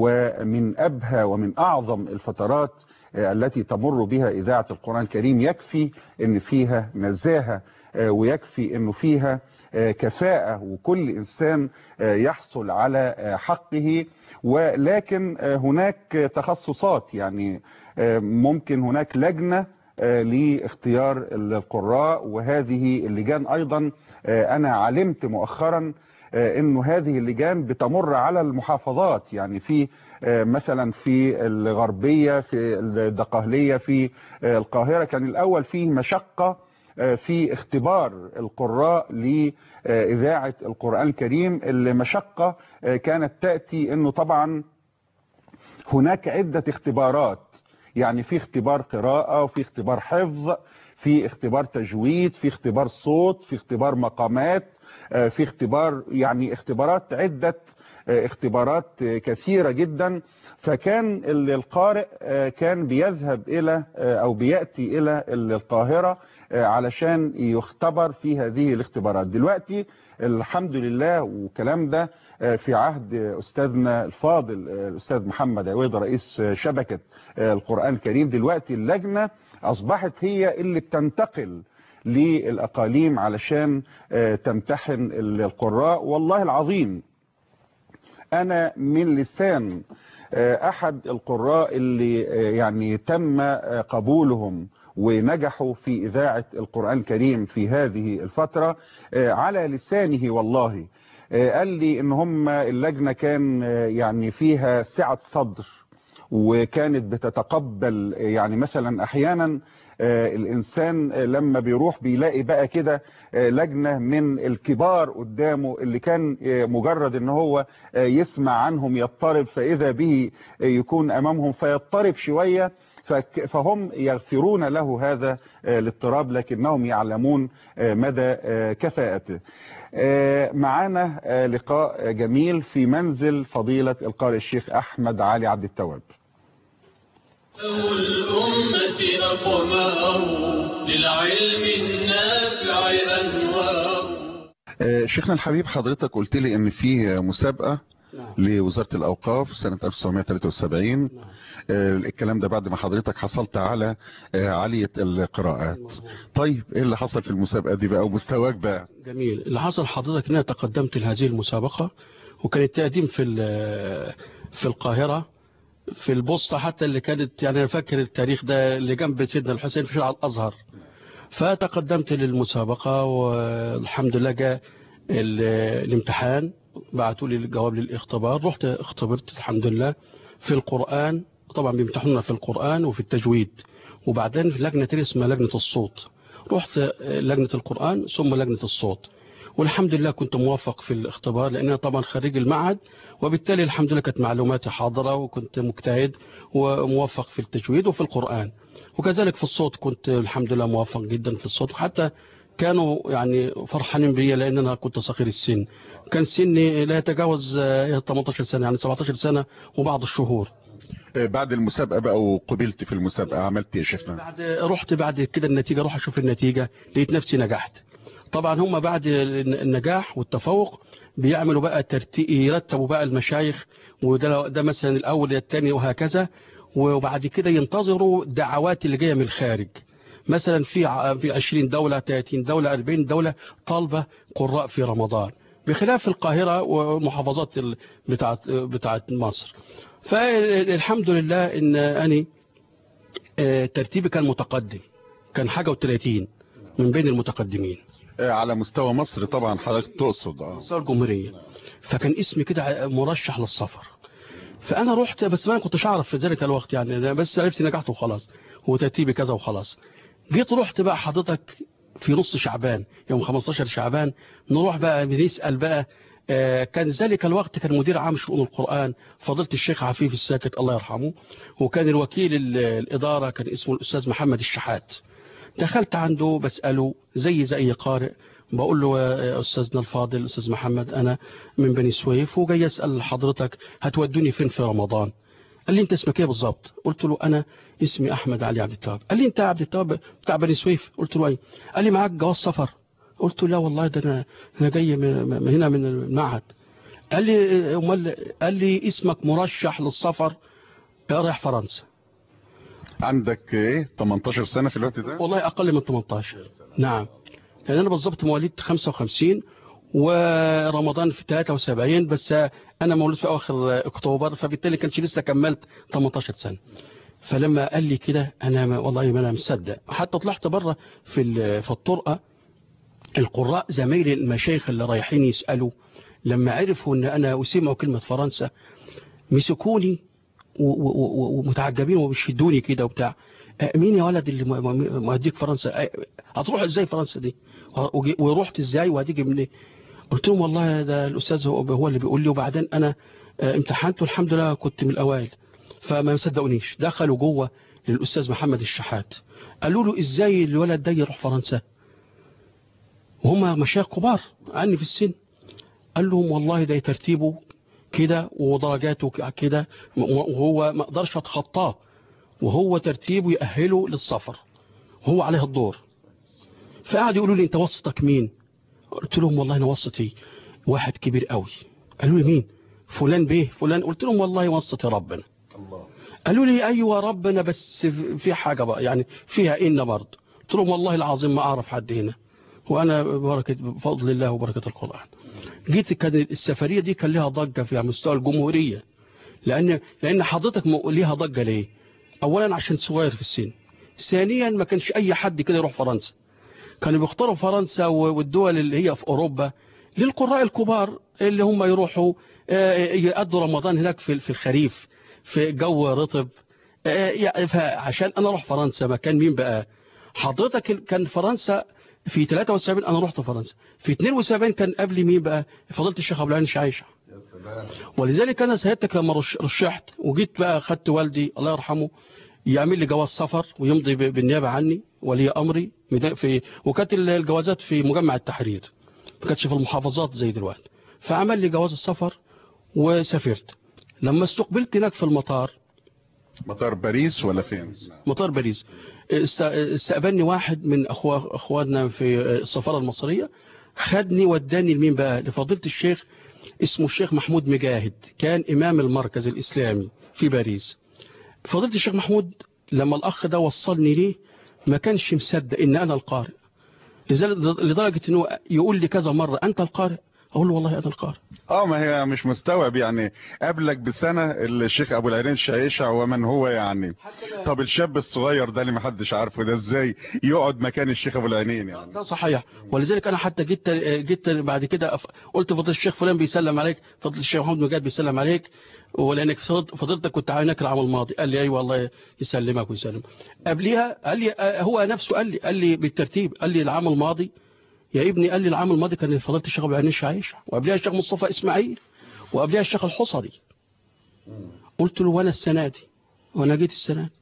ومن أبهى ومن أعظم الفترات آه، التي تمر بها إذاعة القرآن الكريم يكفي أن فيها نزاهة آه، ويكفي أنه فيها آه، كفاءة وكل إنسان آه، يحصل على آه، حقه ولكن آه، هناك تخصصات يعني آه، ممكن هناك لجنة آه، لاختيار القراء وهذه اللجان أيضا آه، أنا علمت مؤخرا آه، انه هذه اللجان بتمر على المحافظات يعني في آه، مثلا في الغربية في الدقهلية في آه، القاهرة كان الاول فيه مشقة آه، في اختبار القراء لإذاعة القرآن الكريم المشقة آه، كانت تأتي انه طبعا هناك عدة اختبارات يعني في اختبار قراءة وفي اختبار حفظ في اختبار تجويد في اختبار صوت في اختبار مقامات آه، في اختبار يعني اختبارات عدة آه، اختبارات آه، كثيرة جدا فكان ال- القارئ آه، كان بيذهب إلى آه، أو بيأتي إلى القاهرة آه، علشان يختبر في هذه الاختبارات دلوقتي الحمد لله والكلام ده آه، في عهد أستاذنا الفاضل آه، الأستاذ محمد عويضة رئيس آه، شبكة آه، القرآن الكريم دلوقتي اللجنة أصبحت هي اللي بتنتقل للأقاليم علشان آه، تمتحن القراء والله العظيم أنا من لسان آه، أحد القراء اللي آه، يعني تم آه، قبولهم ونجحوا في إذاعة القرآن الكريم في هذه الفترة آه، على لسانه والله آه، قال لي إن هم اللجنة كان آه، يعني فيها سعة صدر وكانت بتتقبل يعني مثلا احيانا آه، الانسان آه، لما بيروح بيلاقي بقى كده آه، لجنة من الكبار قدامه اللي كان آه، مجرد ان هو آه، يسمع عنهم يضطرب فاذا به آه، يكون امامهم فيضطرب شوية فك- فهم يغفرون له هذا آه، الاضطراب لكنهم يعلمون آه، مدى آه، كفاءته آه، معانا آه، لقاء جميل في منزل فضيلة القارئ الشيخ أحمد علي عبد التواب الأمة أقمار للعلم النافع أنوار آه، شيخنا الحبيب حضرتك قلت لي ان في مسابقة لوزارة الأوقاف سنة 1973 آه، الكلام ده بعد ما حضرتك حصلت على آه، عالية القراءات طيب ايه اللي حصل في المسابقة دي بقى ومستواك بقى جميل اللي حصل حضرتك ان انا تقدمت لهذه المسابقة وكان التقديم في ال- في القاهرة في البوسطة حتى اللي كانت يعني انا فاكر التاريخ ده اللي جنب سيدنا الحسين في شارع الازهر فتقدمت للمسابقة والحمد لله جاء ال- الامتحان بعتوا لي الجواب للاختبار رحت اختبرت الحمد لله في القرآن طبعا بيمتحنونا في القرآن وفي التجويد وبعدين في لجنة تانية اسمها لجنة الصوت رحت لجنة القرآن ثم لجنة الصوت والحمد لله كنت موفق في الاختبار لأن أنا طبعا خريج المعهد وبالتالي الحمد لله كانت معلوماتي حاضرة وكنت مجتهد وموفق في التجويد وفي القرآن وكذلك في الصوت كنت الحمد لله موفق جدا في الصوت وحتى كانوا يعني فرحانين بيا لأن أنا كنت صغير السن كان سني لا يتجاوز آه، 18 سنة يعني 17 سنة وبعض الشهور آه، بعد المسابقة بقى وقبلت في المسابقة عملت ايه يا شيخنا بعد رحت بعد كده النتيجة اروح اشوف النتيجة لقيت نفسي نجحت طبعا هم بعد النجاح والتفوق بيعملوا بقى ترتيب يرتبوا بقى المشايخ وده ده مثلا الاول الثاني وهكذا وبعد كده ينتظروا الدعوات اللي جايه من الخارج مثلا في ع- في 20 دوله 30 دوله 40 دوله طالبه قراء في رمضان بخلاف القاهره والمحافظات ال- بتاعت بتاعت مصر فالحمد لله ان اني آه، ترتيبي كان متقدم كان حاجة و30 من بين المتقدمين آه، على مستوى مصر طبعا حضرتك تقصد اه مستوى الجمهورية فكان اسمي كده مرشح للسفر فأنا رحت بس ما أنا كنتش أعرف في ذلك الوقت يعني أنا بس عرفت نجحت وخلاص هو ترتيبي كذا وخلاص جيت رحت بقى حضرتك في نص شعبان يوم 15 شعبان نروح بقى بنسأل بقى آه، كان ذلك الوقت كان مدير عام شؤون القرآن فضيلة الشيخ عفيف الساكت الله يرحمه وكان الوكيل ال- الإدارة كان اسمه الأستاذ محمد الشحات دخلت عنده بسأله زي زي أي قارئ بقول له يا أستاذنا الفاضل أستاذ محمد أنا من بني سويف وجاي أسأل حضرتك هتودوني فين في رمضان قال لي أنت اسمك إيه بالظبط قلت له أنا اسمي أحمد علي عبد التواب قال لي أنت عبد التواب بتاع بني سويف قلت له أي قال لي معاك جواز سفر قلت له لا والله ده أنا أنا جاي من من هنا من المعهد قال لي أمال قال لي اسمك مرشح للسفر رايح فرنسا عندك ايه 18 سنة في الوقت ده والله أقل من 18 نعم لأن أنا بالظبط مواليد 55 ورمضان في 73 بس أنا مولود في أواخر أكتوبر فبالتالي كانش لسه كملت 18 سنة فلما قال لي كده أنا ما والله ما أنا مصدق حتى طلعت بره في ال- في الطرقة القراء زمايلي المشايخ اللي رايحين يسألوا لما عرفوا ان انا وسمعوا كلمة فرنسا مسكوني و- و- و- ومتعجبين وبيشدوني كده وبتاع آه، مين يا ولد اللي م- م- موديك فرنسا آه، هتروح ازاي فرنسا دي وجي- ورحت ازاي وهتيجي منين قلت لهم والله ده الاستاذ هو هو اللي بيقول لي وبعدين انا آه، امتحنت والحمد لله كنت من الاوائل فما صدقونيش دخلوا جوه للاستاذ محمد الشحات قالوا له ازاي الولد ده يروح فرنسا وهم مشايخ كبار عني في السن قال لهم والله ده ترتيبه كده ودرجاته ك- كده وهو ما اقدرش اتخطاه وهو ترتيبه يأهله للسفر وهو عليه الدور فقعدوا يقولوا لي انت وسطك مين قلت لهم والله انا وسطي واحد كبير قوي قالوا لي مين فلان بيه فلان قلت لهم والله وسطي ربنا قالوا لي ايوه ربنا بس في حاجه بقى يعني فيها ان برضه قلت لهم والله العظيم ما اعرف حد هنا وانا بركه بفضل الله وبركه القران جيت كان السفريه دي كان لها ضجه في مستوى الجمهوريه لان لان حضرتك م- ليها ضجه ليه اولا عشان صغير في السن ثانيا ما كانش اي حد كده يروح فرنسا كانوا بيختاروا فرنسا و- والدول اللي هي في اوروبا للقراء الكبار اللي هم يروحوا آه، يقضوا رمضان هناك في في الخريف في جو رطب آه، يعني فعشان انا اروح فرنسا مكان مين بقى حضرتك ال- كان فرنسا في 73 انا رحت فرنسا في 72 كان قبل مين بقى فضيله الشيخ ابو العين شعيشه ولذلك انا سيادتك لما رش- رشحت وجيت بقى خدت والدي الله يرحمه يعمل لي جواز سفر ويمضي ب- بالنيابه عني ولي امري مدا- في وكانت ال- الجوازات في مجمع التحرير ما كانتش في المحافظات زي دلوقتي فعمل لي جواز السفر وسافرت لما استقبلت هناك في المطار مطار باريس ولا فين مطار باريس است- استقبلني واحد من أخوة اخواننا في السفاره المصريه خدني وداني لمين بقى لفضيله الشيخ اسمه الشيخ محمود مجاهد كان امام المركز الاسلامي في باريس فضيله الشيخ محمود لما الاخ ده وصلني ليه ما كانش مصدق ان انا القارئ لذلك لدرجه انه يقول لي كذا مره انت القارئ اقول له والله انا القارئ اه ما هي مش مستوعب يعني قبلك بسنة الشيخ ابو العينين شايشع ومن هو يعني طب الشاب الصغير ده اللي محدش عارفه ده ازاي يقعد مكان الشيخ ابو العينين يعني ده صحيح ولذلك انا حتى جيت جيت بعد كده أف- قلت فضيله الشيخ فلان بيسلم عليك فضيله الشيخ محمود مجاد بيسلم عليك ولانك فضلت- فضيلتك كنت عينك العام الماضي قال لي ايوه والله يسلمك ويسلم قبليها قال لي آه، هو نفسه قال لي قال لي بالترتيب قال لي العام الماضي يا ابني قال لي العام الماضي كان فضيله الشيخ ابو العينين عايشه وقبلها الشيخ مصطفى اسماعيل وقبلها الشيخ الحصري قلت له وانا السنه دي وانا جيت السنه دي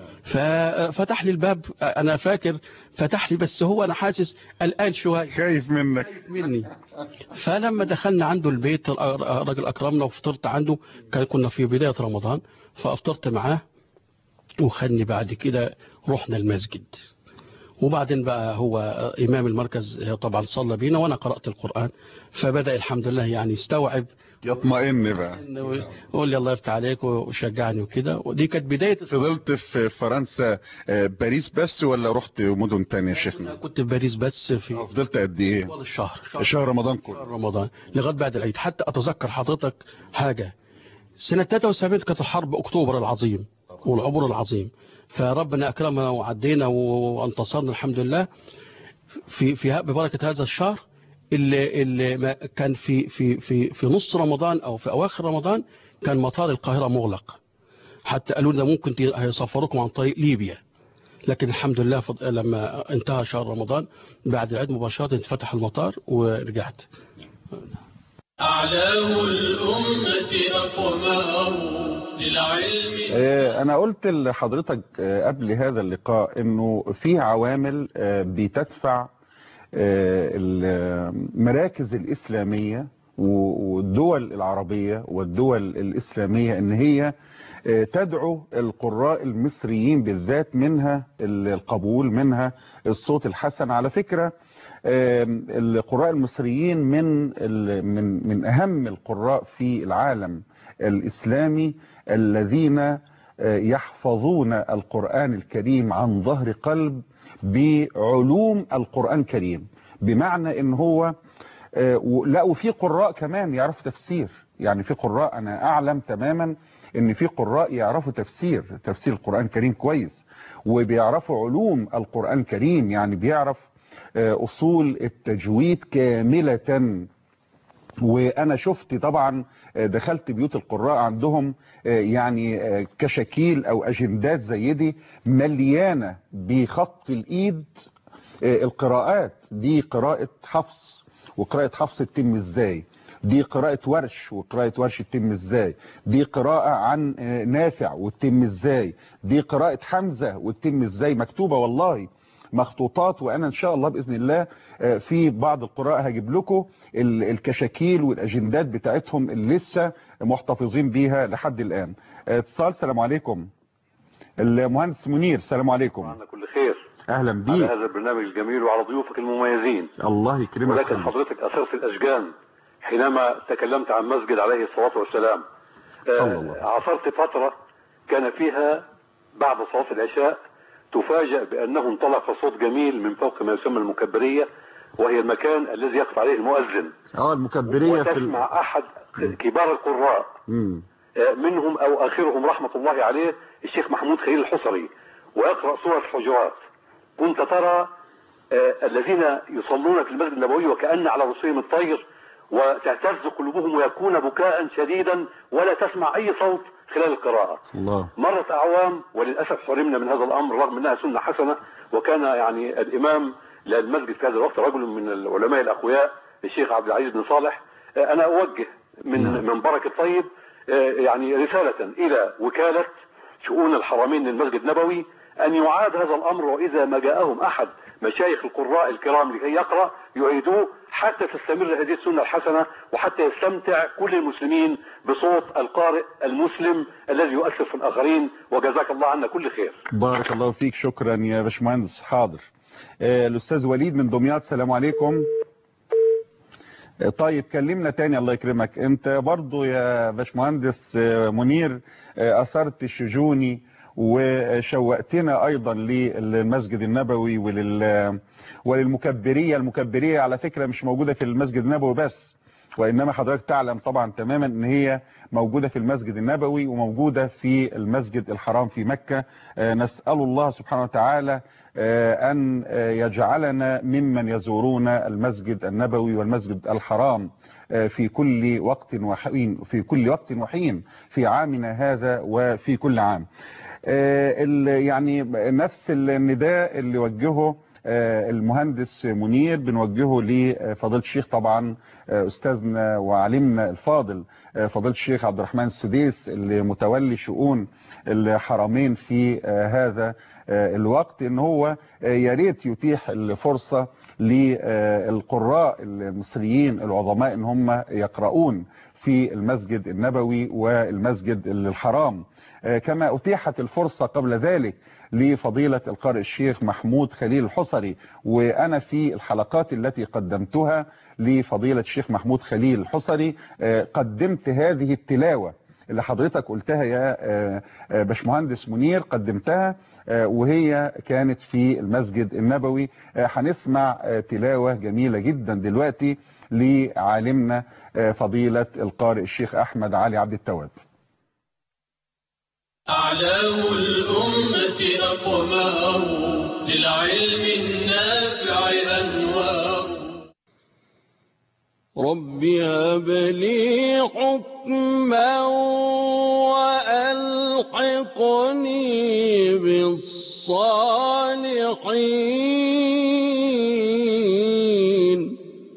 ففتح لي الباب انا فاكر فتح لي بس هو انا حاسس الان شويه خايف منك مني فلما دخلنا عنده البيت الراجل اكرمنا وفطرت عنده كان كنا في بدايه رمضان فافطرت معاه وخدني بعد كده رحنا المسجد وبعدين بقى هو امام المركز طبعا صلى بينا وانا قرات القران فبدا الحمد لله يعني يستوعب يطمئن بقى إنه يقول لي الله يفتح عليك وشجعني وكده ودي كانت بدايه فضلت في فرنسا آه، باريس بس ولا رحت مدن تانية يا شيخنا كنت في باريس بس في فضلت قد ايه طوال الشهر شهر رمضان كله شهر رمضان لغايه بعد العيد حتى اتذكر حضرتك حاجه سنه 73 كانت الحرب اكتوبر العظيم والعبور العظيم فربنا أكرمنا وعدينا وانتصرنا الحمد لله في في ببركة هذا الشهر اللي, اللي ما كان في في في في نص رمضان أو في أواخر رمضان كان مطار القاهرة مغلق حتى قالوا لنا ممكن ت- هيسفروكم عن طريق ليبيا لكن الحمد لله فض- لما انتهى شهر رمضان بعد العيد مباشرة اتفتح المطار ورجعت أعلام الأمة أقمار للعلم آه، أنا قلت لحضرتك آه، قبل هذا اللقاء إنه في عوامل آه، بتدفع آه، المراكز الإسلامية و- والدول العربية والدول الإسلامية إن هي آه، تدعو القراء المصريين بالذات منها القبول منها الصوت الحسن على فكرة آم، القراء المصريين من ال- من من أهم القراء في العالم الإسلامي الذين آه، يحفظون القرآن الكريم عن ظهر قلب بعلوم القرآن الكريم بمعنى ان هو آه، و- لا وفي قراء كمان يعرفوا تفسير يعني في قراء انا اعلم تماما ان في قراء يعرفوا تفسير تفسير القرآن الكريم كويس وبيعرفوا علوم القرآن الكريم يعني بيعرف آه، اصول التجويد كاملة وانا شفت طبعا آه، دخلت بيوت القراء عندهم آه، يعني آه، كشاكيل او اجندات زي دي مليانه بخط الايد آه، القراءات دي قراءه حفص وقراءه حفص تتم ازاي دي قراءة ورش وقراءة ورش تتم ازاي دي قراءة عن آه، نافع وتتم ازاي دي قراءة حمزة وتتم ازاي مكتوبة والله مخطوطات وانا ان شاء الله باذن الله آه، في بعض القراء هجيب لكم ال- الكشاكيل والاجندات بتاعتهم اللي لسه محتفظين بيها لحد الان آه، اتصال السلام عليكم المهندس منير السلام عليكم عنا كل خير اهلا على بيك هذا البرنامج الجميل وعلى ضيوفك المميزين الله يكرمك ولكن سيدي. حضرتك أثرت الأشجان حينما تكلمت عن مسجد عليه الصلاة والسلام صلى الله آه، عاصرت فترة كان فيها بعد صلاة العشاء تفاجأ بأنه انطلق صوت جميل من فوق ما يسمى المكبرية وهي المكان الذي يقف عليه المؤذن اه المكبرية في ال... وتسمع أحد كبار القراء مم. آه، منهم أو آخرهم رحمة الله عليه الشيخ محمود خليل الحصري ويقرأ سورة الحجرات كنت ترى آه، الذين يصلون في المسجد النبوي وكأن على رؤوسهم الطير وتهتز قلوبهم ويكون بكاء شديدا ولا تسمع أي صوت خلال القراءة الله مرت أعوام وللأسف حرمنا من هذا الأمر رغم أنها سنة حسنة وكان يعني الإمام للمسجد في هذا الوقت رجل من العلماء الأقوياء الشيخ عبد العزيز بن صالح آه، أنا أوجه من من بركة طيب آه، يعني رسالة إلى وكالة شؤون الحرمين للمسجد النبوي أن يعاد هذا الأمر وإذا ما جاءهم أحد مشايخ القراء الكرام لكي يقرأ يعيدوه حتى تستمر هذه السنة الحسنة وحتى يستمتع كل المسلمين بصوت القارئ المسلم الذي يؤثر في الآخرين وجزاك الله عنا كل خير بارك الله فيك شكرا يا باشمهندس حاضر آه، الاستاذ وليد من دمياط السلام عليكم آه، طيب كلمنا تاني الله يكرمك انت برضو يا باشمهندس آه، منير آه، اثرت الشجوني وشوقتنا ايضا للمسجد النبوي ولل وللمكبريه المكبريه على فكره مش موجوده في المسجد النبوي بس وانما حضرتك تعلم طبعا تماما ان هي موجوده في المسجد النبوي وموجوده في المسجد الحرام في مكه آه، نسال الله سبحانه وتعالى آه، ان آه، يجعلنا ممن يزورون المسجد النبوي والمسجد الحرام آه، في كل وقت وحين في كل وقت وحين في عامنا هذا وفي كل عام آه، ال- يعني نفس النداء اللي وجهه آه، المهندس منير بنوجهه لفضيله الشيخ طبعا آه، استاذنا وعلمنا الفاضل آه، فضيله الشيخ عبد الرحمن السديس اللي متولي شؤون الحرمين في آه، هذا آه، الوقت ان هو آه، يا ريت يتيح الفرصه للقراء المصريين العظماء ان هم يقرؤون في المسجد النبوي والمسجد الحرام آه، كما أتيحت الفرصة قبل ذلك لفضيلة القارئ الشيخ محمود خليل الحصري وأنا في الحلقات التي قدمتها لفضيلة الشيخ محمود خليل الحصري آه، قدمت هذه التلاوة اللي حضرتك قلتها يا آه، آه، باشمهندس منير قدمتها آه، وهي كانت في المسجد النبوي آه، هنسمع آه، تلاوة جميلة جدا دلوقتي لعالمنا آه، فضيلة القارئ الشيخ أحمد علي عبد التواب أعلام الأمة أقمار للعلم النافع أنوار رب هب لي حكما وألحقني بالصالحين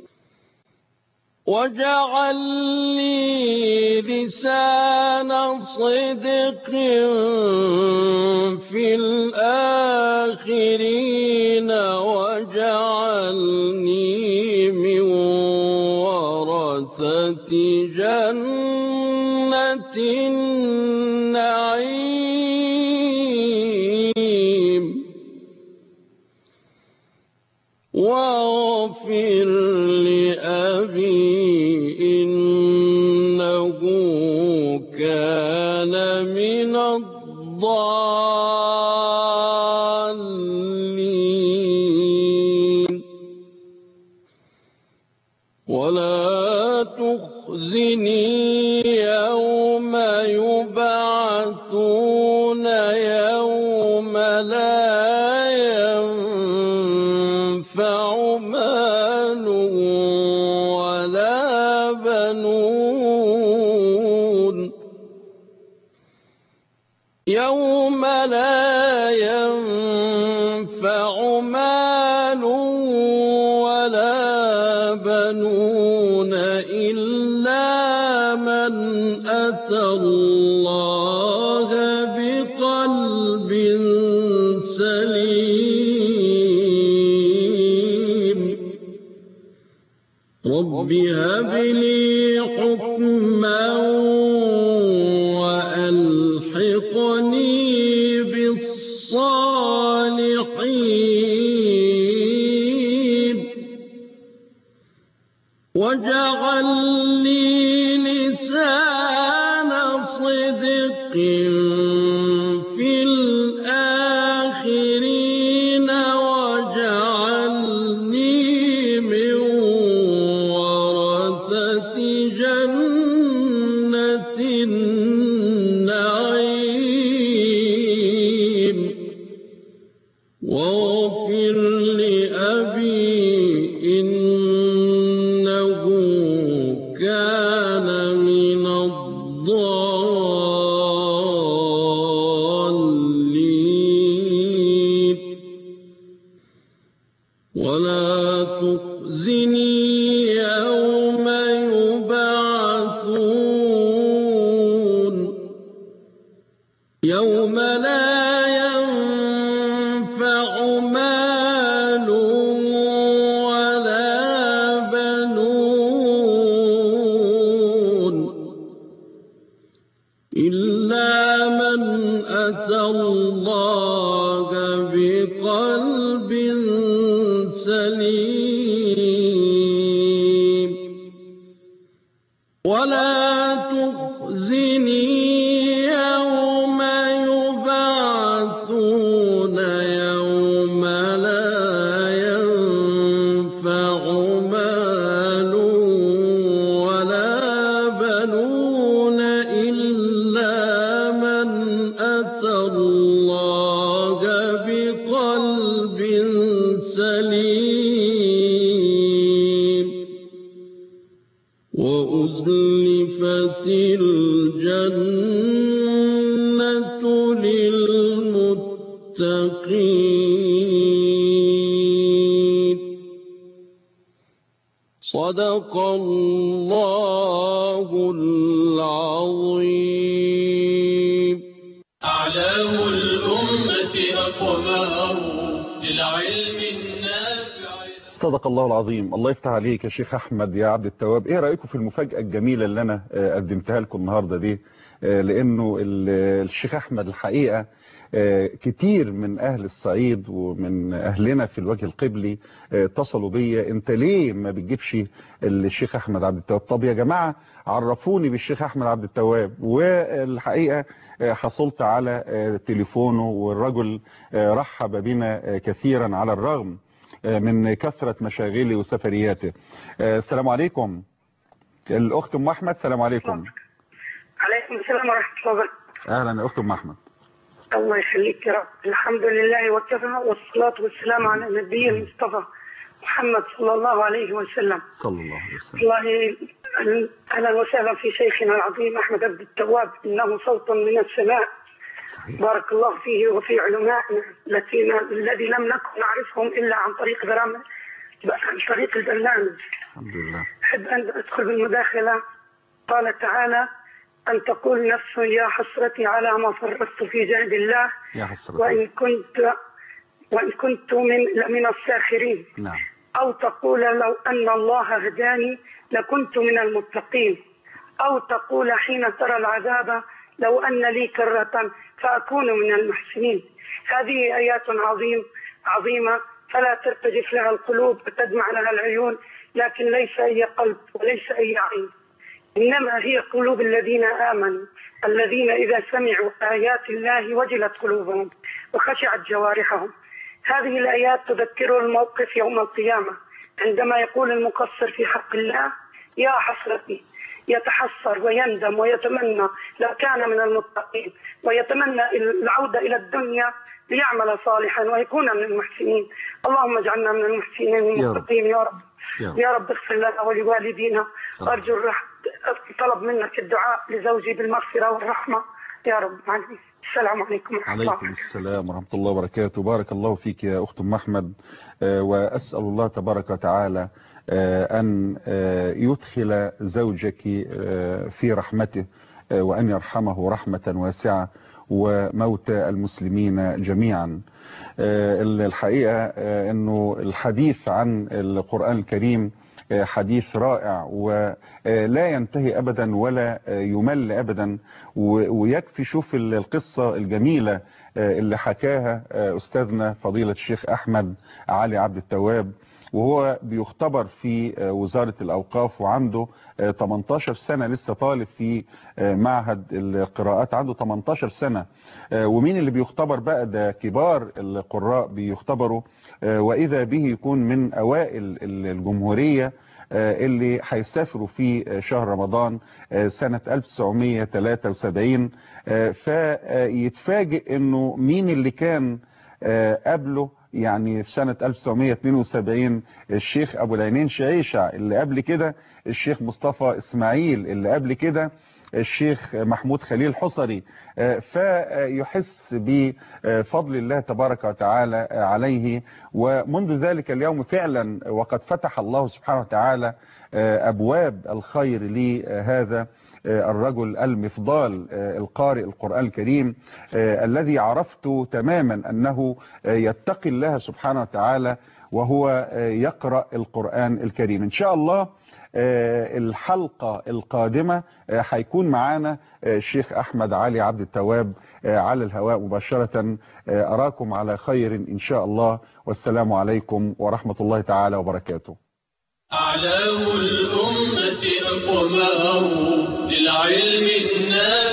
واجعل لي لسان صدق في الآخرين واجعلني من ورثة جنة النعيم واغفر لأبي إنه كان من الضالين ولا تخزني يوم يبعثون يوم لا ينفع مال ولا بنون يوم لا ينفع مال ولا بنون إلا من أتى الله بقلب سليم رب هب لي حكما وألحقني بالصالحين واجعل لي لسان صدق في الآخرين واجعلني من ورثة جنة النعيم واغفر لأبي إنه كان من الضالين ولا تخزني يوم يبعثون يوم لا ينفع مال ولا بنون إلا من أتى الله بقلب سليم ولا تخزني يوم يبعثون يوم لا ينفع مال ولا بنون إلا من أتى الله بقلب سليم وأزلفت الجنة للمتقين صدق الله العظيم أعلام الأمة أقمار للعلم النافع صدق الله العظيم الله يفتح عليك يا شيخ احمد يا عبد التواب ايه رايكم في المفاجاه الجميله اللي انا آه، قدمتها لكم النهارده دي آه، لانه ال- الشيخ احمد الحقيقه آه، كتير من اهل الصعيد ومن اهلنا في الوجه القبلي آه، اتصلوا بيا انت ليه ما بتجيبش الشيخ احمد عبد التواب طب يا جماعه عرفوني بالشيخ احمد عبد التواب والحقيقه آه، حصلت على آه، تليفونه والرجل آه، رحب بنا آه، كثيرا على الرغم من كثرة مشاغله وسفرياته آه، السلام عليكم الأخت أم أحمد السلام عليكم عليكم السلام ورحمة الله وبركاته أهلا يا أخت أم أحمد الله يخليك يا رب الحمد لله وكفى والصلاة والسلام على النبي المصطفى محمد صلى الله عليه وسلم صلى الله عليه وسلم والله أهلا وسهلا في شيخنا العظيم أحمد عبد التواب إنه صوت من السماء بارك الله فيه وفي علمائنا التي الذي لم نكن نعرفهم إلا عن طريق برامج عن طريق البرنامج الحمد لله أحب أن أدخل بالمداخلة قال تعالى أن تقول نفس يا حسرتي على ما فرطت في جهد الله يا حسرة وإن كنت وإن كنت من لمن الساخرين نعم أو تقول لو أن الله هداني لكنت من المتقين أو تقول حين ترى العذاب لو أن لي كرة فأكون من المحسنين هذه آيات عظيم عظيمة فلا ترتجف لها القلوب وتدمع لها العيون لكن ليس أي قلب وليس أي عين إنما هي قلوب الذين آمنوا الذين إذا سمعوا آيات الله وجلت قلوبهم وخشعت جوارحهم هذه الآيات تذكر الموقف يوم القيامة عندما يقول المقصر في حق الله يا حسرتي يتحسر ويندم ويتمنى لو كان من المتقين ويتمنى العودة إلى الدنيا ليعمل صالحا ويكون من المحسنين اللهم اجعلنا من المحسنين المتقين يا رب يا رب اغفر لنا ولوالدينا أرجو الرحمة طلب منك الدعاء لزوجي بالمغفرة والرحمة يا رب العالمين السلام عليكم ورحمة الله عليكم السلام ورحمة الله وبركاته بارك الله فيك يا أخت أم أحمد آه، وأسأل الله تبارك وتعالى آه، أن آه، يدخل زوجك آه، في رحمته آه، وأن يرحمه رحمة واسعة وموتى المسلمين جميعا آه، الحقيقة آه، أنه الحديث عن القرآن الكريم آه، حديث رائع ولا ينتهي أبدا ولا آه، يمل أبدا و- ويكفي شوف ال- القصة الجميلة آه، اللي حكاها آه، أستاذنا فضيلة الشيخ أحمد علي عبد التواب وهو بيختبر في آه، وزارة الأوقاف وعنده آه، 18 سنة لسه طالب في آه، معهد القراءات عنده 18 سنة آه، ومين اللي بيختبر بقى ده كبار القراء بيختبروا آه، وإذا به يكون من أوائل الجمهورية آه، اللي هيسافروا في آه، شهر رمضان آه، سنة 1973 آه، فيتفاجئ انه مين اللي كان آه، قبله يعني في سنة 1972 الشيخ أبو العينين شعيشع اللي قبل كده الشيخ مصطفى إسماعيل اللي قبل كده الشيخ محمود خليل حصري آه، فيحس بفضل الله تبارك وتعالى عليه ومنذ ذلك اليوم فعلا وقد فتح الله سبحانه وتعالى آه، أبواب الخير لهذا آه، الرجل المفضال آه، القارئ القرآن الكريم آه، الذي عرفت تماما أنه آه، يتقي الله سبحانه وتعالى وهو آه، يقرأ القرآن الكريم إن شاء الله آه، الحلقة القادمة آه، هيكون معانا آه، الشيخ أحمد علي عبد التواب آه، على الهواء مباشرة آه، أراكم على خير إن شاء الله والسلام عليكم ورحمة الله تعالى وبركاته أعلام الأمة أقوماه للعلم النافع